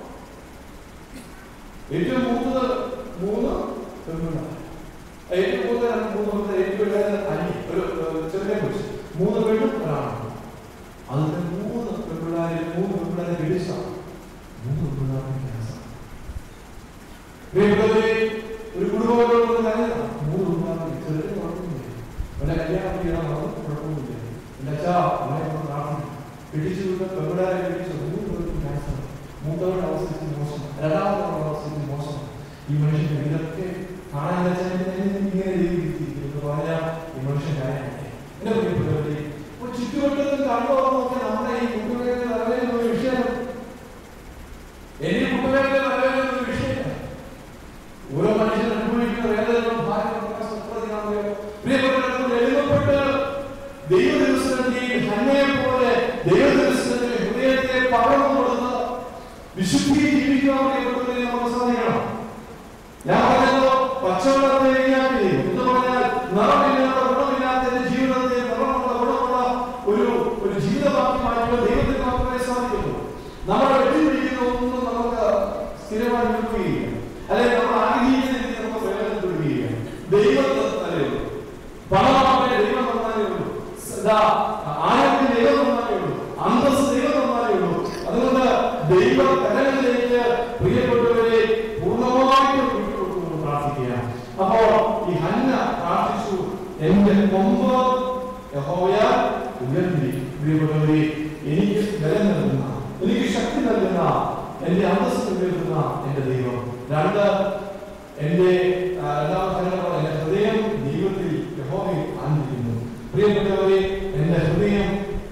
ഏറ്റവും മൂത്തത് മൂന്ന് പെൺപിള്ളേർ ഏറ്റവും കൂടുതൽ മൂന്ന് മക്കൾ ഏറ്റവും ഇളയത് അനി ഒരു ഏഹ്, ചെറിയ കൊച്ചു മൂന്ന് പെണ്ണും ഒരാണും അതിന്റെ മൂന്ന് പെൺപിള്ളേരെ മൂന്ന് പെൺപിള്ളേരെ വിളിച്ച മൂന്ന് പെൺപിള്ളേർക്ക് ക്യാൻസർ പ്രിയപ്പെട്ടവരെ ഒരു കുടുംബത്തോട് കാര്യമാണ് മൂന്ന് പെൺപിള്ളേർക്ക് ചെറിയ കുഴപ്പമില്ല എന്റെ കല്യാണം ചെയ്യണം കുഴപ്പമൊന്നുമില്ല എന്റെ അച്ഛാ അവനെ ഒന്ന് പ്രാർത്ഥിക്കും പിടിച്ചു വിട്ട് പെൺപിള്ളേരെ പിടിച്ചു മൂന്ന് പേർക്കും ക്യാൻസർ മൂത്തവരുടെ അവസ്ഥയ്ക്ക് മോശം രണ്ടാമത്തെ അവസ്ഥയ്ക്ക് മോശം ഈ മനുഷ്യൻ ഇതൊക്കെ കാണാൻ വെച്ചാൽ ഇങ്ങനെ രീതിയിരിക്കുന്നു പറഞ്ഞാൽ ഈ മനുഷ്യൻ കാര്യമല്ലേ എന്റെ പ്രിയപ്പെട്ടവരെ ഒരു ചുറ്റുവട്ടത്തിൽ കണ്ടുപോകുന്നൊക്കെ നമ്മുടെ ഈ കുട്ടുവേദന നിറവേറുന്ന ഒരു വിഷയം എന്നെ കുട്ടുവേദന നിറവേറുന്ന ഒരു വിഷയമല്ല ഓരോ മനുഷ്യൻ അനുഭവിക്കുന്ന വേദനകളും ഭാര്യകളും പ്രിയപ്പെട്ടവർ എഴുതപ്പെട്ട് ദൈവ ദിവസത്തിൽ ഹന്നയെ പോലെ ദൈവ ദിവസത്തിൽ ഹൃദയത്തെ പകർന്നു കൊടുത്ത് വിശുദ്ധി ജീവിക്കാൻ പ്രിയപ്പെട്ടവരെ നമുക്ക് സാധിക്കണം ഞാൻ പറഞ്ഞല്ലോ പച്ചവെള്ളത്തെ എഴുതിയാൽ എന്ന് പറഞ്ഞാൽ നിറമില്ലാത്ത ഗുണമില്ലാത്ത എന്റെ ജീവിതത്തെ നിറമുള്ള ഗുണമുള്ള ഒരു ഒരു ജീവിതമാക്കി മാറ്റുവാൻ ദൈവത്തിന് മാത്രമേ സാധിക്കുള്ളൂ നമ്മുടെ വെട്ടിപ്പിടിക്കുന്ന ഒന്നും നമുക്ക് സ്ഥിരമായി നിൽക്കുകയില്ല അല്ലെങ്കിൽ നമ്മൾ ആഗ്രഹിക്കുന്ന രീതിയിൽ നമുക്ക് പ്രയോജനപ്പെടുകയില്ല ദൈവം തന്നേ ഉള്ളൂ പണം മാത്രമേ ദൈവം തന്നാലേ ഉള്ളൂ ഇതാ, ആരോഗ്യം ദൈവം തന്നാലേ ഉള്ളൂ അന്തസ് ദൈവം തന്നാലേ ഉള്ളൂ അതുകൊണ്ട് ദൈവ കരങ്ങളിലേക്ക് പ്രിയപ്പെട്ടവരെ പൂർണ്ണമായിട്ടും വിട്ടുകൊടുക്കുന്നു പ്രാർത്ഥിക്കുക അപ്പോ ഈ ഹന്ന പ്രാർത്ഥിച്ചു എന്റെ കൊമ്പ് യഹോവയ ഉയർത്തി പ്രിയപ്പെട്ടവരെ എനിക്ക് ബലം നൽകുന്ന എനിക്ക് ശക്തി നൽകുന്ന എന്റെ അന്തസ് ഉയർത്തുന്ന എന്റെ ദൈവം രണ്ട് എന്റെ ആ, രണ്ടാമത്തെ കാര്യം പറഞ്ഞാൽ എന്റെ ഹൃദയം ദൈവത്തിൽ യഹോവയിൽ ആനന്ദിക്കുന്നു പ്രിയപ്പെട്ടവരെ എന്റെ ഹൃദയം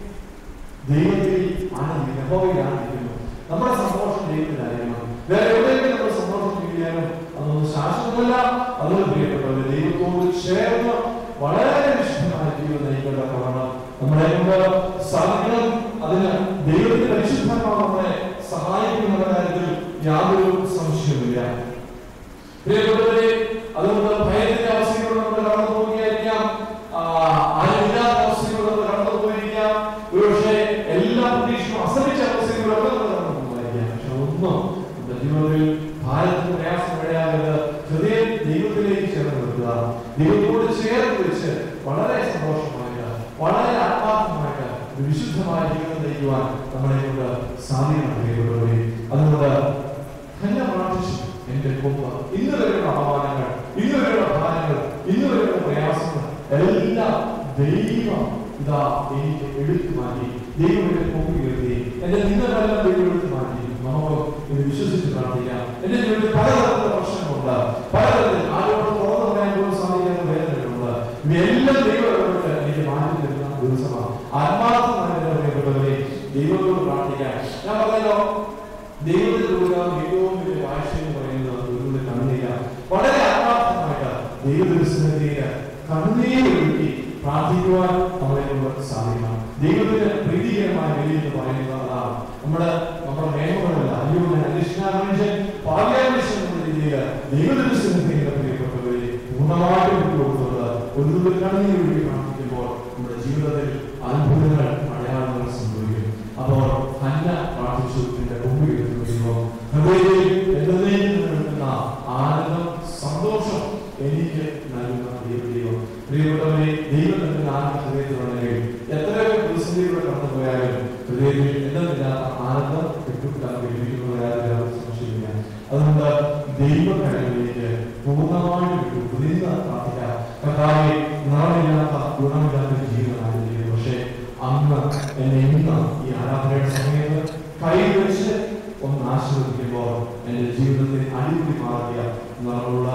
ദൈവത്തിൽ ആനന്ദിക്കുന്നു യഹോവയിൽ ആനന്ദിക്കുന്നു നമ്മുടെ സന്തോഷം ദൈവത്തിലായിരിക്കണം വേറെ എവിടെയെങ്കിലും നമ്മുടെ സന്തോഷം കിട്ടിയാലും അതൊന്നും ശാശ്വതമല്ല അതുകൊണ്ട് പ്രിയപ്പെട്ടവരെ ദൈവത്തോട് ചേർന്ന് വളരെ വിശുദ്ധമായ ജീവിതം നയിക്കേണ്ടതാണ് നമ്മളെ കൊണ്ട് സാധിക്കണം അതിന് ദൈവത്തിന്റെ പരിശുദ്ധമാണ് നമ്മളെ സഹായിക്കുന്ന കാര്യത്തിൽ യാതൊരു സംശയവുമില്ല പ്രിയപ്പെട്ടവരെ അതുകൊണ്ട് ഭയത്തിന്റെ അവസ്ഥയിലൂടെ നമ്മൾ കടന്നു പോവുകയായിരിക്കാം ആ, ആരുമില്ലാത്ത അവസ്ഥയിലൂടെ നമ്മൾ കടന്നു പോയിരിക്കാം ഒരുപക്ഷെ എല്ലാ പ്രതീക്ഷയും അസമിച്ച അവസ്ഥയിലൂടെ നമ്മൾ കടന്നു പോകുമായിരിക്കാം പക്ഷെ ഒന്നും നമ്മുടെ ജീവിതത്തിൽ ഭാരതത്തിന് പ്രയാസം ഇടയാകരുത് ഹൃദയം ദൈവത്തിലേക്ക് ചേർന്ന് വെക്കുക ദൈവത്തോട് ചേർന്ന് വെച്ച് വളരെ സന്തോഷമായിട്ട് വളരെ ആത്മാർത്ഥമായിട്ട് ഒരു വിശുദ്ധമായ ജീവിതം നയിക്കുവാൻ നമ്മളെ കൊണ്ട് സാധിക്കണം പ്രിയപ്പെട്ടവരെ അതുകൊണ്ട് തന്നെ പ്രാർത്ഥിച്ചു എന്റെ കൊമ്പ ഇന്ന് വരെയുള്ള അപമാനങ്ങൾ ഇന്ന് വരെയുള്ള ഭാരങ്ങൾ ഇന്ന് വരെയുള്ള പ്രയാസങ്ങൾ എല്ലാം ദൈവം ഇതാ എനിക്ക് എടുത്തു മാറ്റി ദൈവം എന്റെ കൊമ്പ് ഉയർത്തി എന്റെ നിന്നെല്ലാം ദൈവം എടുത്തു മാറ്റി നമുക്ക് ഇത് വിശ്വസിച്ച് പ്രാർത്ഥിക്കാം എന്റെ ജീവിതത്തിൽ പലതരത്തിലുള്ള പ്രശ്നങ്ങളുണ്ട് പലതരത്തിൽ ആരോടും തുറന്നു പറയാൻ പോലും സാധിക്കാത്ത വേദനകളുണ്ട് ഇവയെല്ലാം ദൈവം ഇടപെട്ട് എനിക്ക് മാറ്റി തരുന്ന ദിവസമാണ് ആത്മാർത്ഥമായ പ്രിയപ്പെട്ടവരെ ദൈവത്തോട് പ്രാർത്ഥിക്കാം ഞാൻ പറഞ്ഞല്ലോ ദൈവത്തിൽ കൊടുക്കാവുന്ന ഏറ്റവും വലിയ വാഴ്ച എന്ന് പറയുന്നത് ദൈവത്തിന്റെ കണ്ണുനീരാണ് വളരെ ആത്മാർത്ഥമായിട്ട് ദൈവദർശനത്തിന് കണ്ണുനീര് ഒഴുക്കി പ്രാർത്ഥിക്കുവാൻ നമ്മളെ കൊണ്ട് സാധിക്കണം ദൈവത്തിന് പ്രീതികരമായ വിലി എന്ന് പറയുന്നത് അതാണ് നമ്മുടെ നമ്മുടെ നിയമങ്ങളല്ല അയ്യോ ഞാൻ അന്വേഷണാമനുഷ്യൻ പാർലമെന്റ് എന്ന രീതിയിൽ ദൈവദർശനത്തിന് പ്രിയപ്പെട്ടവരെ പൂർണ്ണമായിട്ടും വിട്ടുകൊടുത്തുകൊണ്ട് ഒരു തുള്ളി കണ്ണുനീര് ഒഴുകി പ്രാർത്ഥിക്കുമ്പോൾ നമ്മുടെ ജീവിതത്തിൽ അത്ഭുതങ്ങൾ അടയാളങ്ങൾ സംഭവിക്കും അപ്പോൾ ഹന്ന പ്രാർത്ഥിച്ചു നിന്റെ മുമ്പിൽ എത്തുകയോ ഹൃദയത്തിൽ എന്നേക്കും നിൽക്കുന്ന ആനന്ദം സന്തോഷം എനിക്ക് നൽകുന്ന ദൈവദൈവം പ്രിയപ്പെട്ടവരെ ദൈവം നൽകുന്ന ആനന്ദ ഹൃദയത്തിലുണ്ടെങ്കിൽ എത്രയോ പ്രതിസന്ധികളെ കടന്നു പോയാലും ഹൃദയത്തിൽ എന്തെന്നില്ലാത്ത ആനന്ദം കിട്ടുക്കാർക്ക് ലഭിക്കുന്ന യാതൊരു സംശയമില്ല അതുകൊണ്ട് ദൈവക്കരങ്ങളിലേക്ക് പൂർണ്ണമായിട്ട് വിട്ടു കുതിർന്ന പ്രാർത്ഥിക്കാം കർത്താവെ നിറമില്ലാത്ത ഗുണമില്ലാത്ത ജീവനാണ് പക്ഷേ അന്ന് എന്നെ ഇന്ന് ഈ ആരാധനയുടെ സമയത്ത് കൈവച്ച് ഒന്ന് ആശീർവദിക്കുമ്പോൾ എന്റെ ജീവിതത്തിൽ അടിപൊളി മാറിയ നിറമുള്ള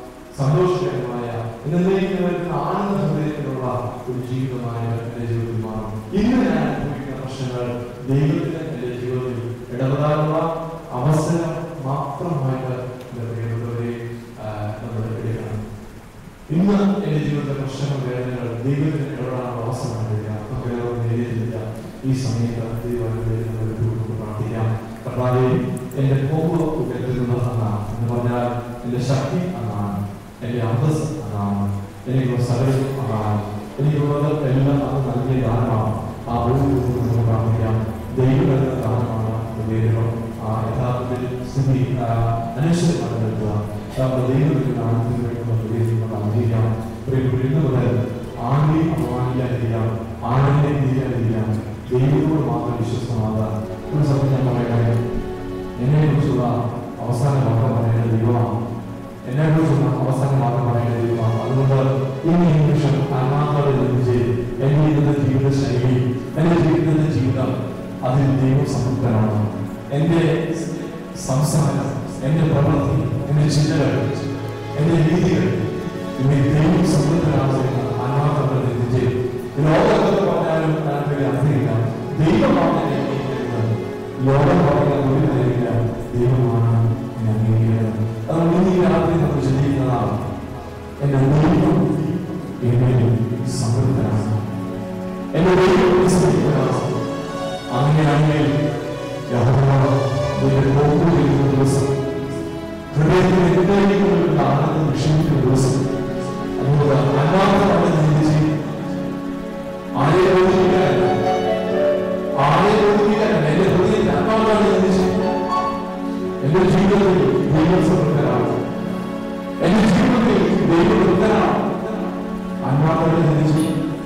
സന്തോഷകരമായ എന്നേക്കും വരുന്ന ആനന്ദ ഹൃദയത്തിലുള്ള ഒരു ജീവിതമായ എന്റെ ജീവിതത്തിൽ മാറും ഇന്ന് ഞാൻ അനുഭവിക്കുന്ന പ്രശ്നങ്ങൾ ദൈവത്തിന് എന്റെ ജീവിതത്തിൽ ഇടപെടാനുള്ള അവസരം മാത്രമായിട്ട് എന്റെ പ്രിയപ്പെട്ടവരെ ആ, നമ്മൾ എടുക്കണം ഇന്ന് എന്റെ ജീവിതത്തിലെ പ്രശ്നങ്ങൾ വേദനകൾ ദൈവത്തിന് ഇടപെടാനുള്ള അവസരമാണ് വരിക നമുക്ക് വേറെ നേരിട്ടില്ല ഈ സമയത്ത് ദൈവം നമ്മൾ പ്രാർത്ഥിക്കാം കർത്താവെ എന്റെ കോപ് ഉയർത്തുന്നത് എന്നാണ് എന്ന് പറഞ്ഞാൽ എന്റെ ശക്തി അതാണ് എന്റെ അന്തസ് അതാണ് എനിക്കുള്ള സകലം അതാണ് എനിക്കുള്ളത് എല്ലാം അത് നൽകിയ ദാനമാണ് ആ ഒരു നമുക്ക് പ്രാർത്ഥിക്കാം ദൈവം നൽകുന്ന ദാനമാണ് ദൈവം ആ യഥാർത്ഥത്തിൽ സ്ഥിതി അനുസരിച്ച് നൽകുക നമ്മുടെ ദൈവത്തിന്റെ നാമത്തിന് വേണ്ടി നമുക്ക് ദൈവം അംഗീകരിക്കാം പ്രിയപ്പെട്ട ഇന്ന് മുതൽ ആരെയും അപമാനിക്കാതിരിക്കാം ആരെയും തിരിയാതിരിക്കാം ദൈവത്തോട് മാത്രം വിശ്വസ്തമാകാൻ ഒരു സമയം ഞാൻ പറയട്ടെ എന്നെ കുറിച്ചുള്ള അവസാന വാർത്ത പറയുന്ന ദൈവമാണ് എന്നെ കുറിച്ചുള്ള അവസാന വാർത്ത പറയുന്ന ദൈവമാണ് അതുകൊണ്ട് ഇന്ന് ഈ നിമിഷം ആത്മാക്കളെ ലഭിച്ച് എന്റെ ഇന്നത്തെ ജീവിത ശൈലി എന്റെ ജീവിതത്തിന്റെ ജീവിതം അതിൽ ദൈവം സംതൃപ്തനാണ് എന്റെ സംസാരം എന്റെ പ്രവൃത്തി എന്റെ ചിന്തകൾ എന്റെ രീതികൾ ഇവയിൽ ദൈവം സംതൃപ്തനാണ് എന്ന് ആത്മാക്കളെ ലഭിച്ച് ലോകത്തൊക്കെ പറഞ്ഞാലും താല്പര്യം അറിയില്ല ദൈവമാണ് എന്നെ അംഗീകരിക്കുന്നത് ലോകം പറയുന്ന ഒരു കാര്യമില്ല ദൈവമാണ് എന്നെ അംഗീകരിക്കുന്നത് അതുകൊണ്ട് ഇന്ന് ഈ രാത്രി നമ്മൾ ചിന്തിക്കുന്നതാണ് എന്റെ ദൈവം എന്നിൽ സമൃദ്ധനാണ് എന്റെ ദൈവം സമൃദ്ധനാണ് അങ്ങനെയാണെങ്കിൽ യഹോവ നിന്റെ പോക്ക് ചെയ്യുന്ന ദിവസം ഹൃദയത്തിൽ എന്തായിരിക്കും ആനന്ദം വിഷമിക്കുന്ന ദിവസം അതുകൊണ്ട് അനാഥമായി ചിന്തിച്ച് ആരെ ബോധിപ്പിക്കാനല്ല ആരെ ബോധിപ്പിക്കാനല്ല എന്റെ ഹൃദയത്തിൽ അനാഥമായി ചിന്തിച്ച് എന്റെ ജീവിതത്തിൽ ദൈവം സമൃദ്ധനാണ് എന്റെ ജീവിതത്തിൽ ദൈവം വൃദ്ധനാണ് അനാഥമായി ചിന്തിച്ച്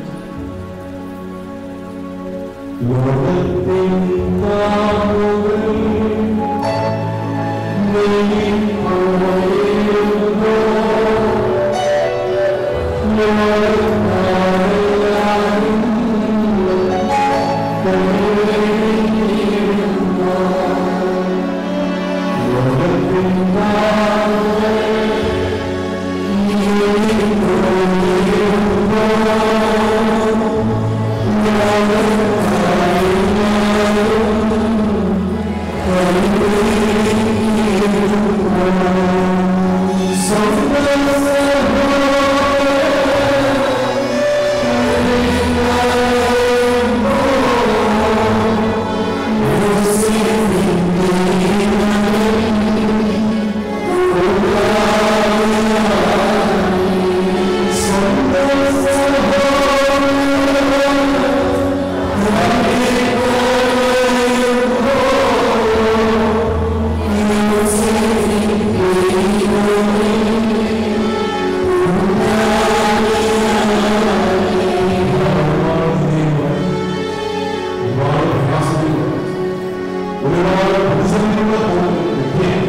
ലോകത്തിൻ നാവുകളിൽ Thank you. ഒരുപാട് പ്രയാസങ്ങളുണ്ട് ഒരുപാട് പ്രതിസന്ധികളുടെ പോകുന്ന വ്യക്തിയാണ്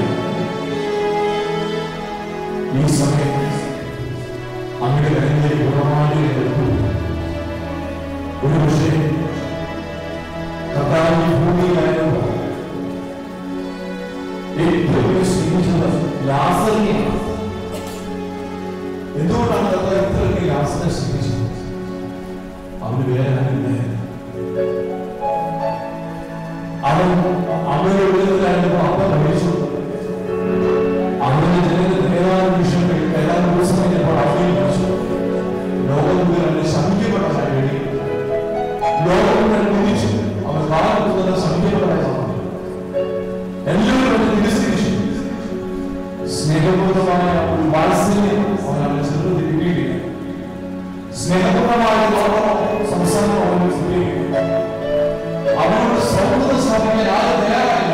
ഈ സമയം അങ്ങനെ കരഞ്ഞ പൂർണ്ണമായി എടുത്തു ഒരു പക്ഷേ കർത്താവ് ഈ ഭൂമിയിലായിരുന്നു ഏറ്റവും കൂടുതൽ സ്നേഹിച്ചത് ലാസറിനെയാണ് എന്തുകൊണ്ടാണ് കർത്താവ് ഇത്രയൊക്കെ ലാസറിനെ സ്നേഹിച്ചത് അവന് വേറെ ആരുമില്ലായിരുന്നു അവൻ അവനെ വിടുന്നതായിരുന്നു അപ്പ മരിച്ചു അവന്റെ ജനത്തിന് ഏതാനും നിമിഷങ്ങൾ ഏതാനും ദിവസം കഴിഞ്ഞപ്പോൾ അവനെ മരിച്ചു ലോകം മുഴുവൻ അവനെ ശമിക്കപ്പെട്ടതായി വേണ്ടി ലോകം മുഴുവൻ കുതിച്ചു അവൻ കാലത്തുന്നത് ശമിക്കപ്പെട്ടതായി തോന്നി. എല്ലാവരും അവനെ തിരസ്കരിച്ചു സ്നേഹപൂർവമായ ഒരു വാത്സല്യം അവൻ അവനെ ചെറുപ്പത്തിൽ കിട്ടിയിട്ടില്ല സ്നേഹപൂർവമായ ഒരു സംസാരം അവന് കിട്ടിയിട്ടില്ല അവനോട് സൗഹൃദം സ്ഥാപിക്കാൻ ആരും തയ്യാറായില്ല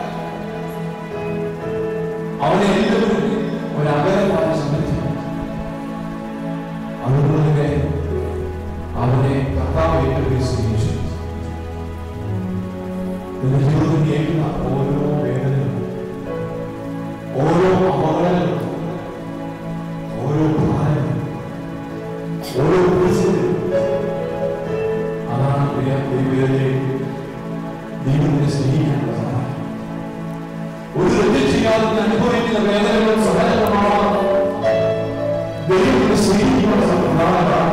അവനെ എല്ലാവരും ഒരു അകലമായി സമർത്ഥിക്കും അതുകൊണ്ട് തന്നെ അവനെ കർത്താവ് ഏറ്റവും സ്നേഹിച്ചു നിന്റെ ജീവിതത്തിൽ കേൾക്കുന്ന ഓരോ വേദനകളും ഓരോ അപകടങ്ങളും ഓരോ ഭാരങ്ങളും ഓരോ പ്രതിസന്ധികളും അതാണ് പ്രിയ ദൈവത്തെ ദൈവത്തെ സ്നേഹിക്കാനുള്ള സഹായം ഒരു തെറ്റും ചെയ്യാതെ നീ അനുഭവിക്കുന്ന വേദനകളും സഹജമാണ് ദൈവത്തെ സ്നേഹിക്കുന്ന പ്രധാനമാണ്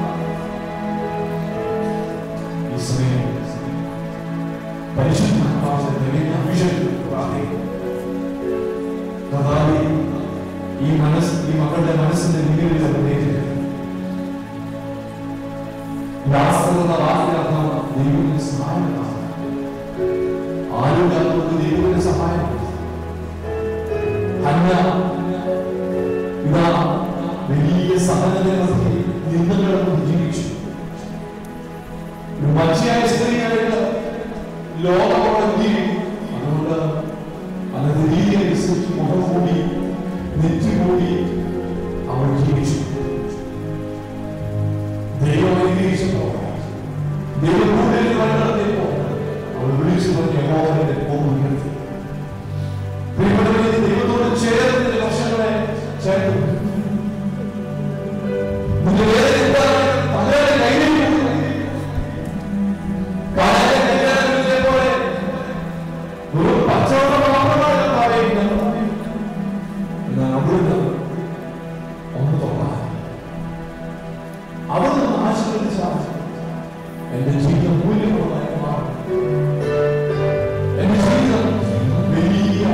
ഈ സമയം പരിശുദ്ധാത്മാവിന്റെ നിറഞ്ഞ അഭിഷേകം പ്രാർത്ഥിക്കും കഥാവി ഈ മനസ്സ് ഈ മക്കളുടെ മനസ്സിന്റെ നീരിൽ പ്രത്യേകിച്ച് ലാസറെന്ന വാക്കിനർത്ഥം ദൈവത്തിന്റെ സഹായം എന്നാണ്. ആരുമില്ലാത്തവർക്ക് ദൈവത്തിന്റെ സഹായം ഹന്ന ഇതാ വലിയ സഹനത്തെ മധ്യേ നിന്ദകളൊന്നും ജീവിച്ചു ഒരു മനുഷ്യായ സ്ത്രീയായിട്ട് ലോകത്തോടെ ജീവിക്കും അതുകൊണ്ട് അന്നത്തെ രീതി അനുസരിച്ച് മുഖം കൂടി നെറ്റി കൂടി അവൾ ജീവിച്ചു ദൈവം അനുഗ്രഹിച്ചപ്പോ ദൈവം കൂടുതൽ കണ്ടെത്തിയപ്പോ അവൾ വിളിച്ചു പറഞ്ഞ യഹോവന്റെ കോപം നിർത്തി പ്രിയപ്പെട്ടവരെ ദൈവത്തോട് ചേർന്ന് വർഷങ്ങളെ ചേർത്തു നിന്റെ വേദന എന്താണ് പലരുടെ കയ്യിലേക്ക് കൊടുക്കണം. കാലത്തെ കല്യാണത്തിലെ പോലെ ഒരു പച്ചവെള്ളം മാത്രമായി പറയുന്നു എന്നാൽ അവിടുന്ന് ഒന്ന് തുറന്നാൽ അവിടുന്ന് ആശീർവദിച്ചാൽ എന്റെ ജീവിതം മൂല്യമുള്ളതായി മാറും എന്റെ ജീവിതം വലിയ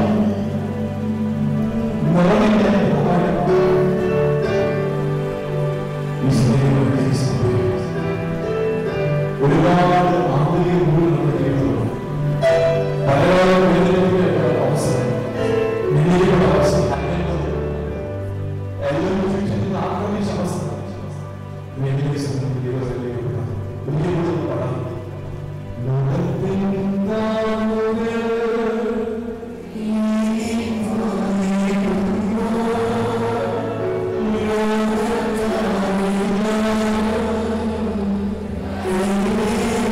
നിറവിന്റെ മുഖമായിട്ട് ഈ സ്നേഹം ഈ സ്നേഹം ഒരുപാട് ആന്തരിക മൂല്യം നമ്മുടെ ജീവിതത്തിലുണ്ട് പലരോടും വേദനയുടെ അവസരം നിന്നിലുള്ള അവസരം എല്ലാവരും ചുറ്റും ആക്രമിച്ച അവസ്ഥ എങ്ങനെ സ്വന്തം ദൈവത്തിലേക്ക് വിടാം? വലിയ കൂടുതൽ പാടാം ലോകത്തിൻ താങ്ങുകൾ ഈ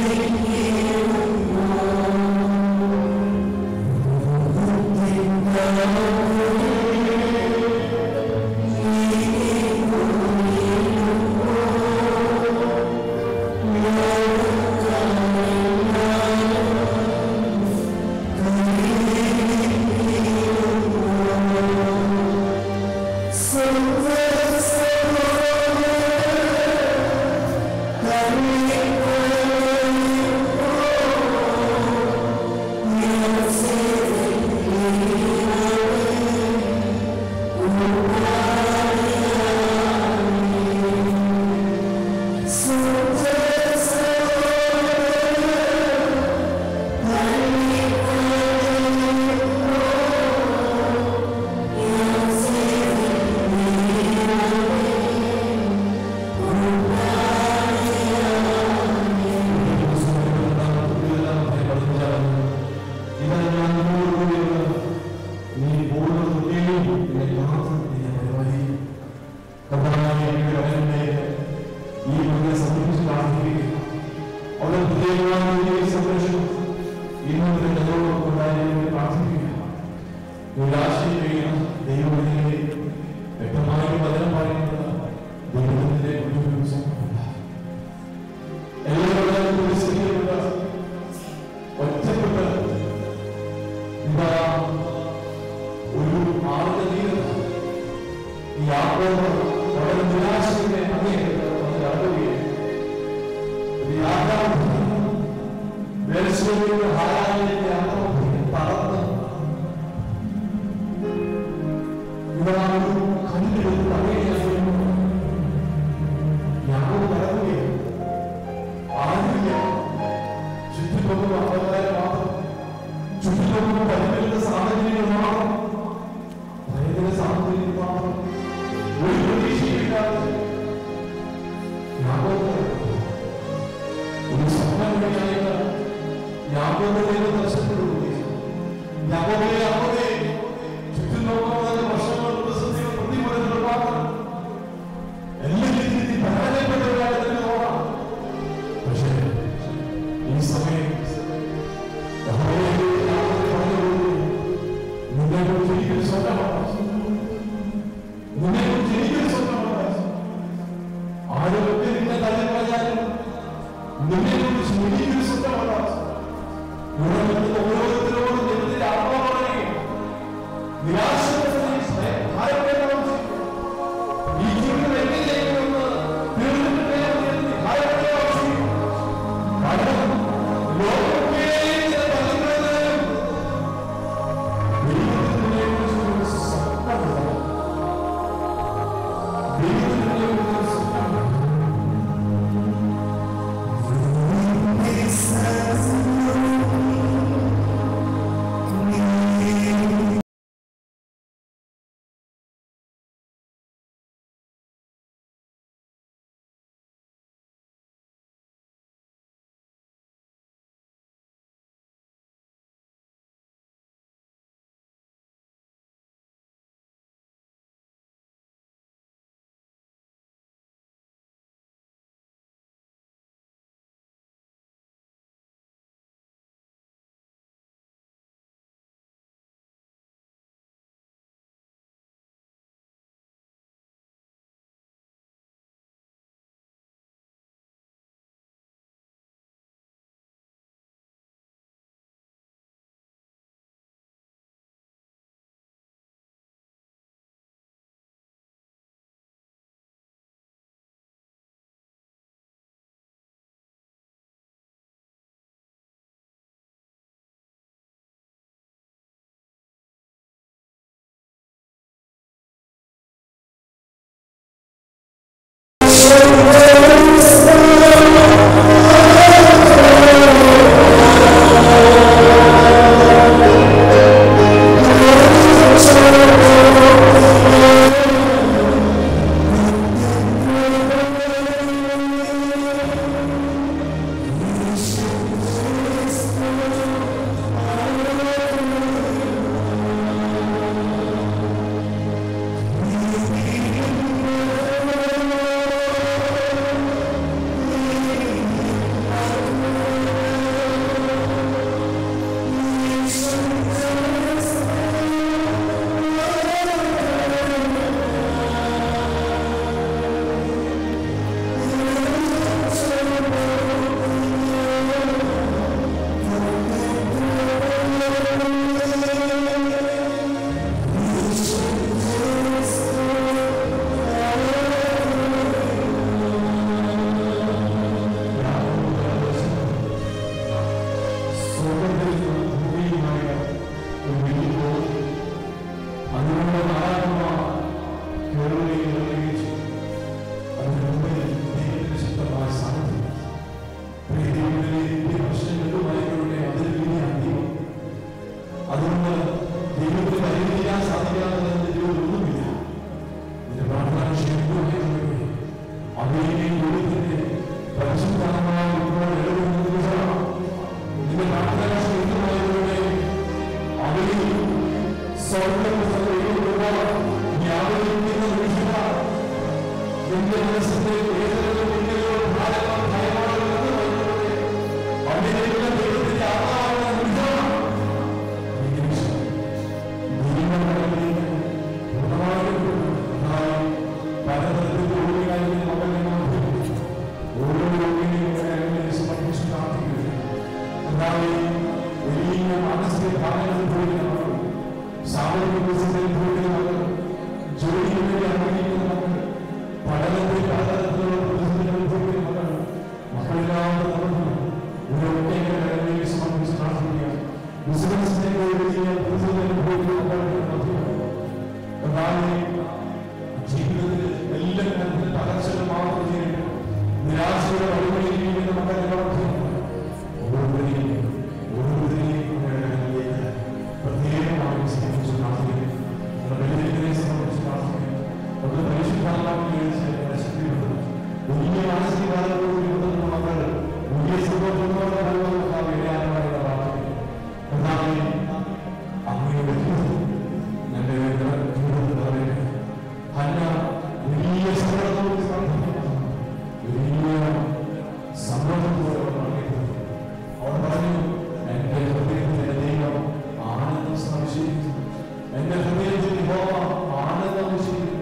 അവരുടെ ഹൃദയമായ ഈ സംരക്ഷണം ഇന്നും ഞങ്ങളോടൊപ്പം ഉണ്ടായിരിക്കും പ്രാർത്ഥിക്കുക നിരാശയിലുള്ള ദൈവത്തിലെ വ്യക്തമായ വചനം പറയുന്നത് ദൈവത്തിന്റെ ഒരു ദിവസം എല്ലാവരും പുരസ്കരിക്കപ്പെട്ട ഒറ്റപ്പെട്ട എന്താ ഒരു ആളുടെ ജീവിതം ഈ യാക്കോബ് വളരെ നിരാശയുടെ അങ്ങേയറ്റത്ത് വന്ന് കടക്കുകയും ഒരു യാഥാർത്ഥ്യം വേശ്യയുടെ ഹാരാനിലേക്ക് യാഥാർത്ഥ്യം തളർന്ന് ഇവിടെ ആ ഒരു കല്ലിൽ തടയുകയായിരുന്നു യാക്കോബ് കടക്കുകയും ആരുമില്ല ചുറ്റിപ്പുറം അന്ധകാരം മാത്രം ചുറ്റിപ്പുറം പരിമിത സാഹചര്യങ്ങൾ മാത്രം ഭയങ്കര സാഹചര്യം മാത്രം ഒരു പ്രതീക്ഷയില്ലാതെ യാക്കോബ് ഒരു സ്വപ്നം വഴിയായിട്ട് യാക്കോബ് ദൈവം നഷ്ടപ്പെടുകയും യാക്കോബെ യാക്കോബെ ചുറ്റും നോക്കാതെ വർഷങ്ങൾ പ്രതിസന്ധികൾ പ്രതികൂലങ്ങൾ മാത്രം എല്ലാ രീതിയിൽ പരാജയപ്പെട്ടവരാണ് തന്നെ തോന്നാം പക്ഷേ ഈ സമയം യഹോവയുടെ യാക്കോബ് പറഞ്ഞുകൊടുത്തു, നിന്നെക്കുറിച്ച് എനിക്കൊരു സ്വപ്നമുണ്ട്. നിന്നെക്കുറിച്ച് എനിക്കൊരു സ്വപ്നമുണ്ട്. ആരൊക്കെ നിന്നെ തള്ളിക്കളഞ്ഞാലും നിന്നെക്കുറിച്ച് എനിക്കൊരു സ്വപ്നമുണ്ട്. ഇവിടെ നിൽക്കുന്ന ഓരോരുത്തരോടും ദൈവത്തിന്റെ ആത്മാവ് പറയുകയും, നിരാശപ്പെടുകയും സ്വയം ഭയപ്പെടുകയും ഈ ജീവിതം എങ്ങനെയെന്ന് തീർന്നിട്ട് വേണം എന്ന് ഭയപ്പെടുകയും ചെയ്യും. കാരണം ലോകമൊക്കെ ഇതിനെ തള്ളിക്കളഞ്ഞാലും ദൈവത്തിനെക്കുറിച്ചൊരു സ്വപ്നമുണ്ട്. ദൈവത്തിനെക്കുറിച്ചൊരു സ്വപ്നമുണ്ട്. അതുകൊണ്ട് ദൈവത്തിന് പരിഹരിക്കാൻ സാധിക്കാത്തതിന്റെ ദൈവമൊന്നുമില്ല നിന്റെ പ്രാർത്ഥന ക്ഷേത്രമായിരുന്നു അവയെയും ദൈവത്തിന്റെ പരിശുദ്ധമായ ഉൾപ്പെടെ നിലകൊള്ളുന്ന ദിവസമാണ് നിന്റെ പ്രാർത്ഥന ബിസിനസിനെ വലിയ പ്രതിസന്ധി അനുഭവിക്കുന്ന കർത്താവേ, ജീവിതത്തിൽ എല്ലാ കാര്യത്തിലും തകർച്ചകൾ മാത്രം ചെയ്യട്ടെ നിരാശയുടെ വഴികളിലിരിക്കുന്ന മക്കളെ പ്രവർത്തിക്കുന്നു ഓരോരുത്തരെയും ഓരോരുത്തരെയും കരങ്ങളിലേക്ക് പ്രത്യേകമായി സമർപ്പിച്ച് പ്രാർത്ഥിക്കുന്നു നമ്മുടെ ബലിദൈവത്തിനെ സമർപ്പിച്ച് പ്രാർത്ഥിക്കുന്നു നമ്മുടെ പരിശുദ്ധാത്മാവിനെ ശക്തിയുണ്ട് വലിയ ആശീർവാദത്തോട് കിട്ടുന്ന മക്കൾ വലിയ സുഖത്തോടെ കർത്താവ് ഇടയാനായി പ്രാർത്ഥിക്കുന്നു കർത്താവേ, അങ്ങയുടെ ജീവിതം ഞങ്ങളുടെ ജീവിതത്തിൽ പറയട്ടെ ഹന്ന വലിയ സമ്മർദ്ദത്തോട് പ്രാർത്ഥിക്കുന്നു വലിയ സമ്മർദ്ദത്തോടെ അവർ പ്രാർത്ഥിക്കുന്നു അവർ പറഞ്ഞു എന്റെ ഹൃദയത്തിൽ എന്റെ ദൈവം ആനന്ദം സംശയിക്കുന്നു എന്റെ ഹൃദയത്തിൽ യഹോവ ആനന്ദം നിശ്ചയിക്കുന്നു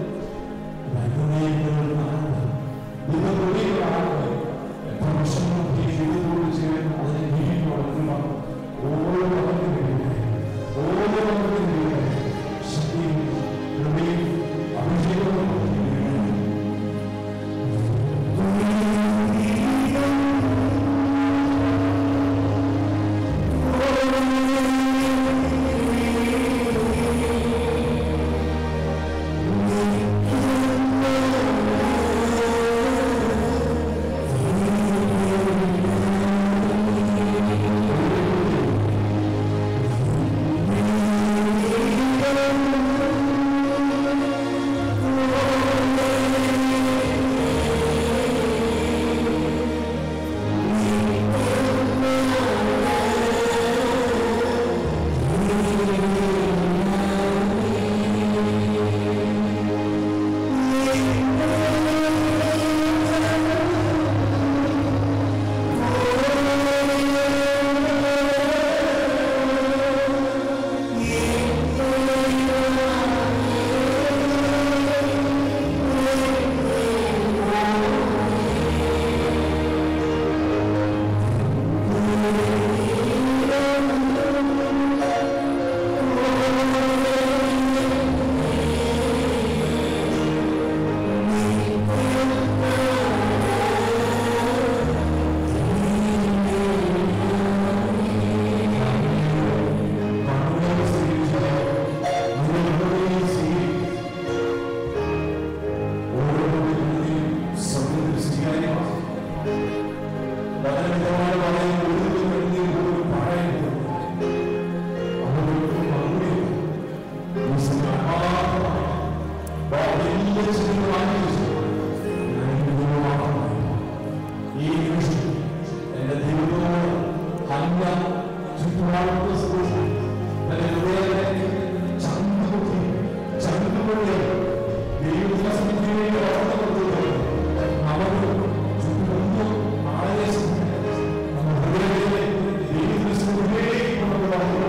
ഈ നിമിഷം എന്റെ ദൈവത്തോട് ഹന്ന ചുറ്റുപാടുള്ള സുഹൃത്ത് തന്റെ ഹൃദയത്തെ ചന്തുകുത്തി ചന്തുകൊണ്ട് ദൈവത്തിന്റെ സന്നിധിയിലേക്ക് വളർന്നു നമുക്ക് ചുറ്റുമൊന്നും ആരെ നമ്മുടെ ഹൃദയത്തെ ദൈവത്തിന്റെ സന്നിധിയിലേക്ക് നമുക്ക് വളർന്നു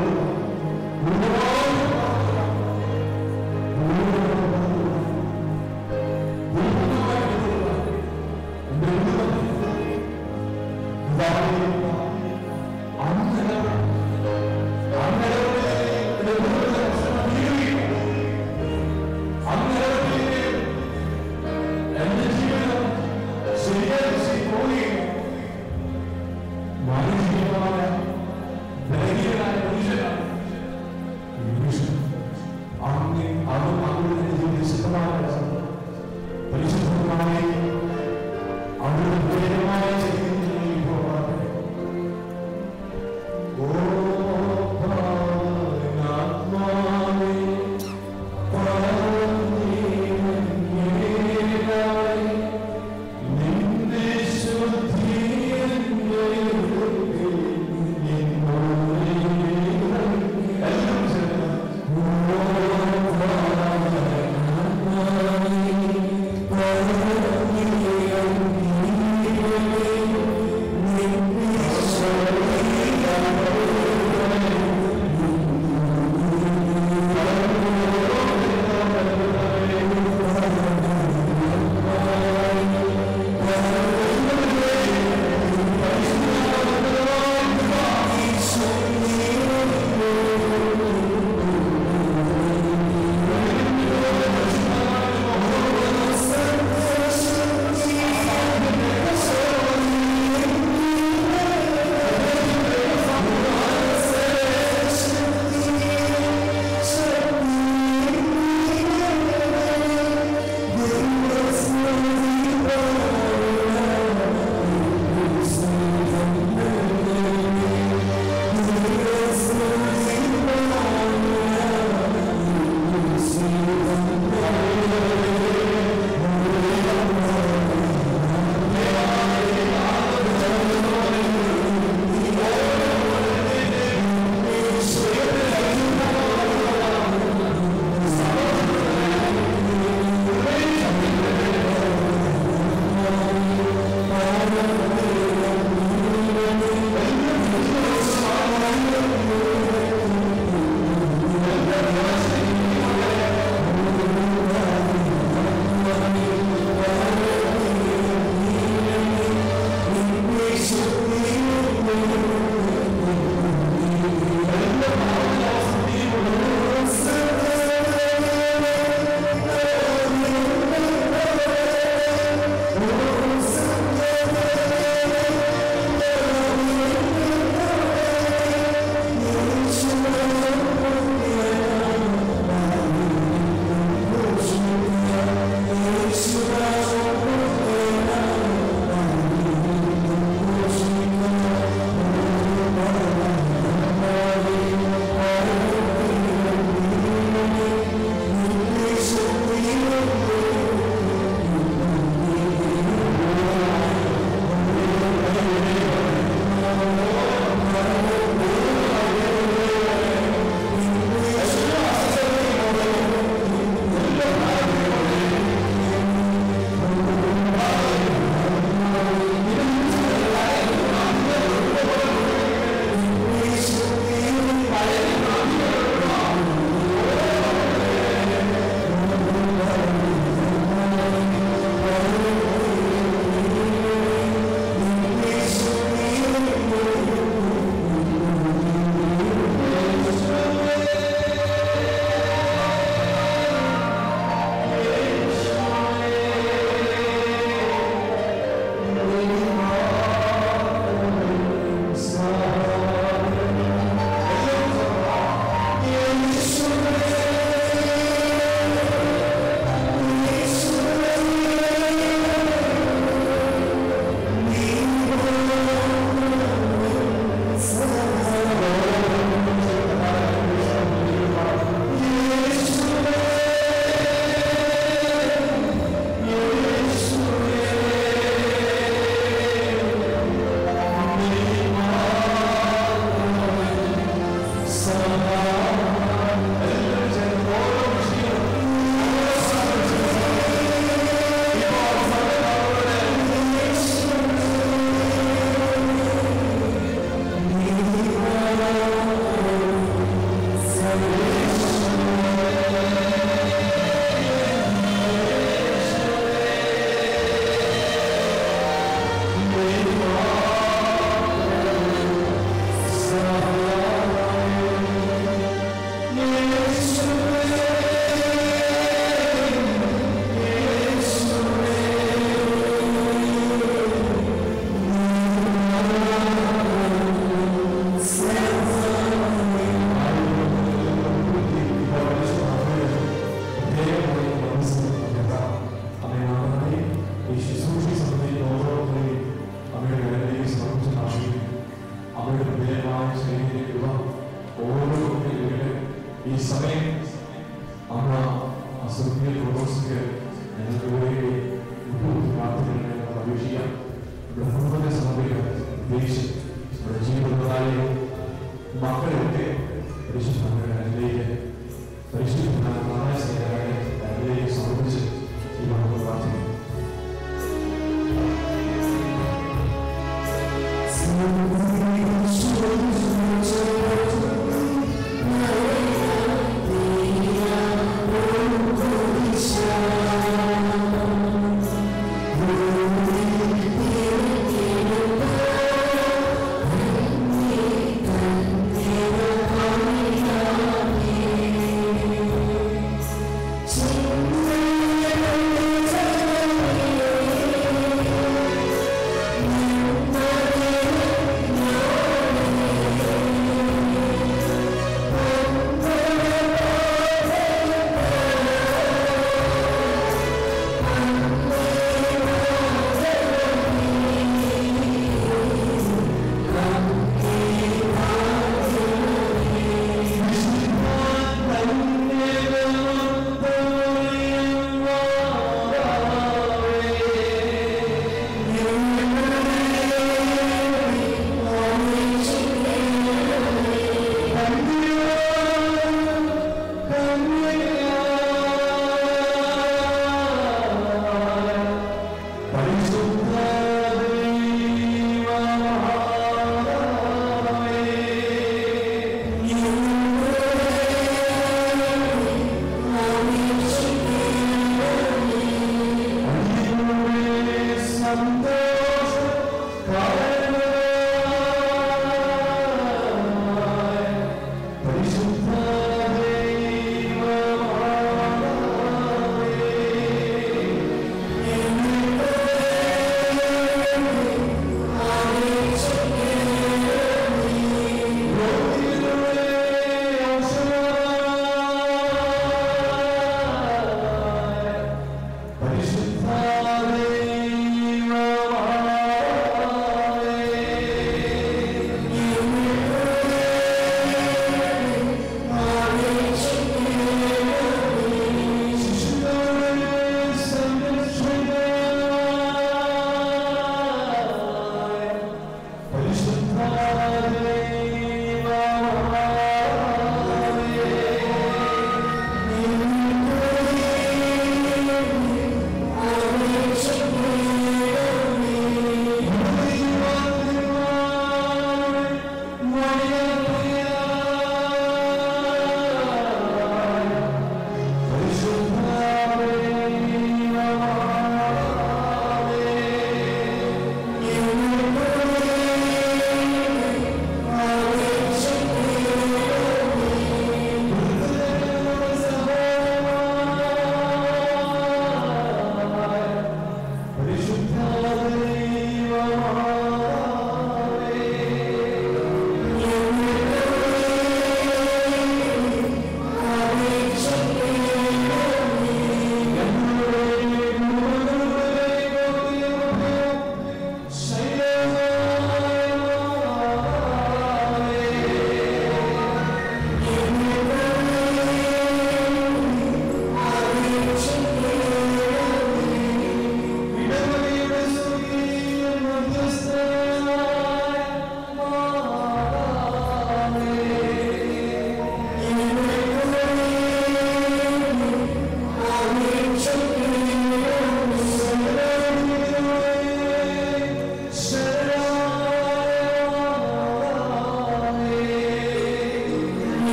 ഒരുപാട് പരിശുദ്ധമായ അവരുടെ പ്രേരമായ ശക്തിയിൽ പോകാതെ Oh ഈ സമയം അമ്മ അസുഖിയെ പ്രോത്സാഹിക്ക് ഞങ്ങൾക്ക് വേണ്ടി മുൻകൂട്ടി പ്രാർത്ഥനകളെ നമുക്ക് അപേക്ഷിക്കാം ഇവിടെ കുടുംബത്തെ സമർപ്പിക്കാം പ്രത്യേകിച്ച് നമ്മുടെ ജീവിതങ്ങളായ മക്കളെയൊക്കെ പരിശുദ്ധമായ അതിലേക്ക് പരിശുദ്ധമായ സ്നേഹങ്ങളെ അതിലേക്ക് സമർപ്പിച്ച് ഈ നമുക്ക് പ്രാർത്ഥിക്കാം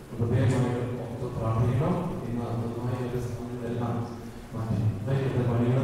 പ്രത്യേകമായി ഓർത്ത് പ്രാർത്ഥിക്കണം ഇന്ന് അന്ധമായ ഒരു സമയത്തെല്ലാം മാറ്റി ഇതൊക്കെ പണികൾ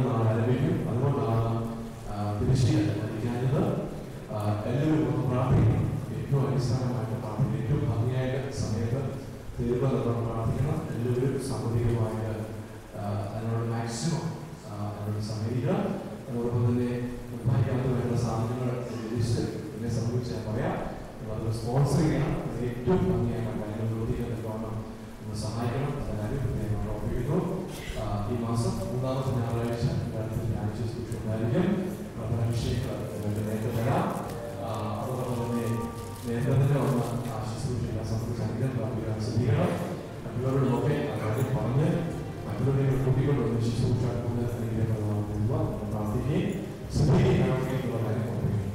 ഒന്നാമത്തെ ഞായറാഴ്ച അടുത്ത ഞായറാഴ്ച സൂക്ഷിക്കുമായിരിക്കും അപ്പോൾ അഭിഷേകം നേരത്തെ വരാം ആ, അതോടൊപ്പം തന്നെ നേതൃത്വത്തിന് വന്ന ആ ശുശ്രൂഷ സംബന്ധിച്ച് അനുഗ്രഹം പ്രാപിക്കാൻ ശ്രദ്ധിക്കണം മറ്റുള്ളവരോടൊക്കെ ആ കാര്യം പറഞ്ഞ് മറ്റുള്ളവരെ കൂട്ടിക്കൊണ്ടുവന്ന് ശുശ്രൂഷ കൂടുതൽ അനുഗ്രഹപ്രദമാകുക എന്ന് പ്രാർത്ഥിക്കുകയും ശ്രദ്ധിക്കുകയും എന്നുള്ള കാര്യം ഓർമ്മിക്കുന്നു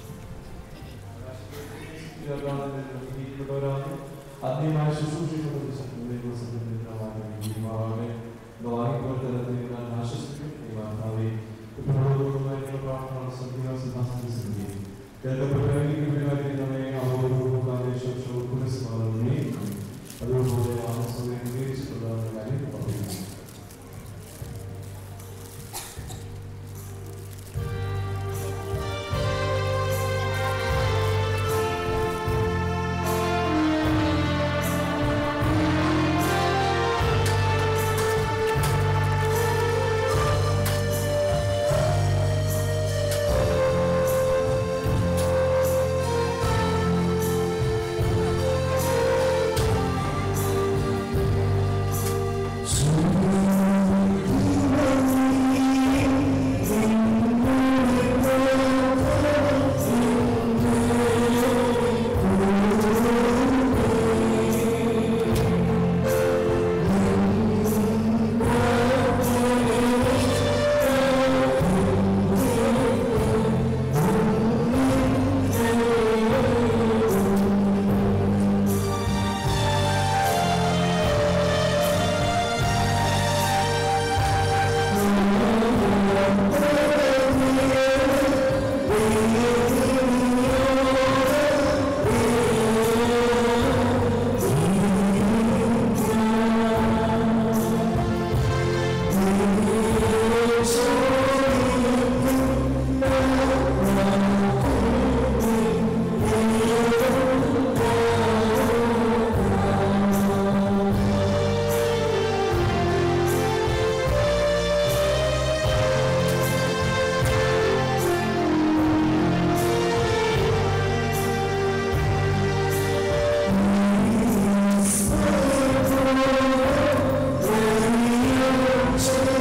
ആത്മീയമായ ശുശ്രൂഷകളെ സംബന്ധിച്ച് ആശ്വസിക്കും ദൈവാത്മാവെ ഇപ്പോഴുള്ള പ്രാർത്ഥന ശ്രദ്ധിക്കാൻ സിദ്ധാന്തം ശ്രദ്ധിക്കും അതുപോലെ ആത്മസമയം ഉപയോഗിച്ചിട്ടുള്ള കാര്യം പറയുന്നു Thank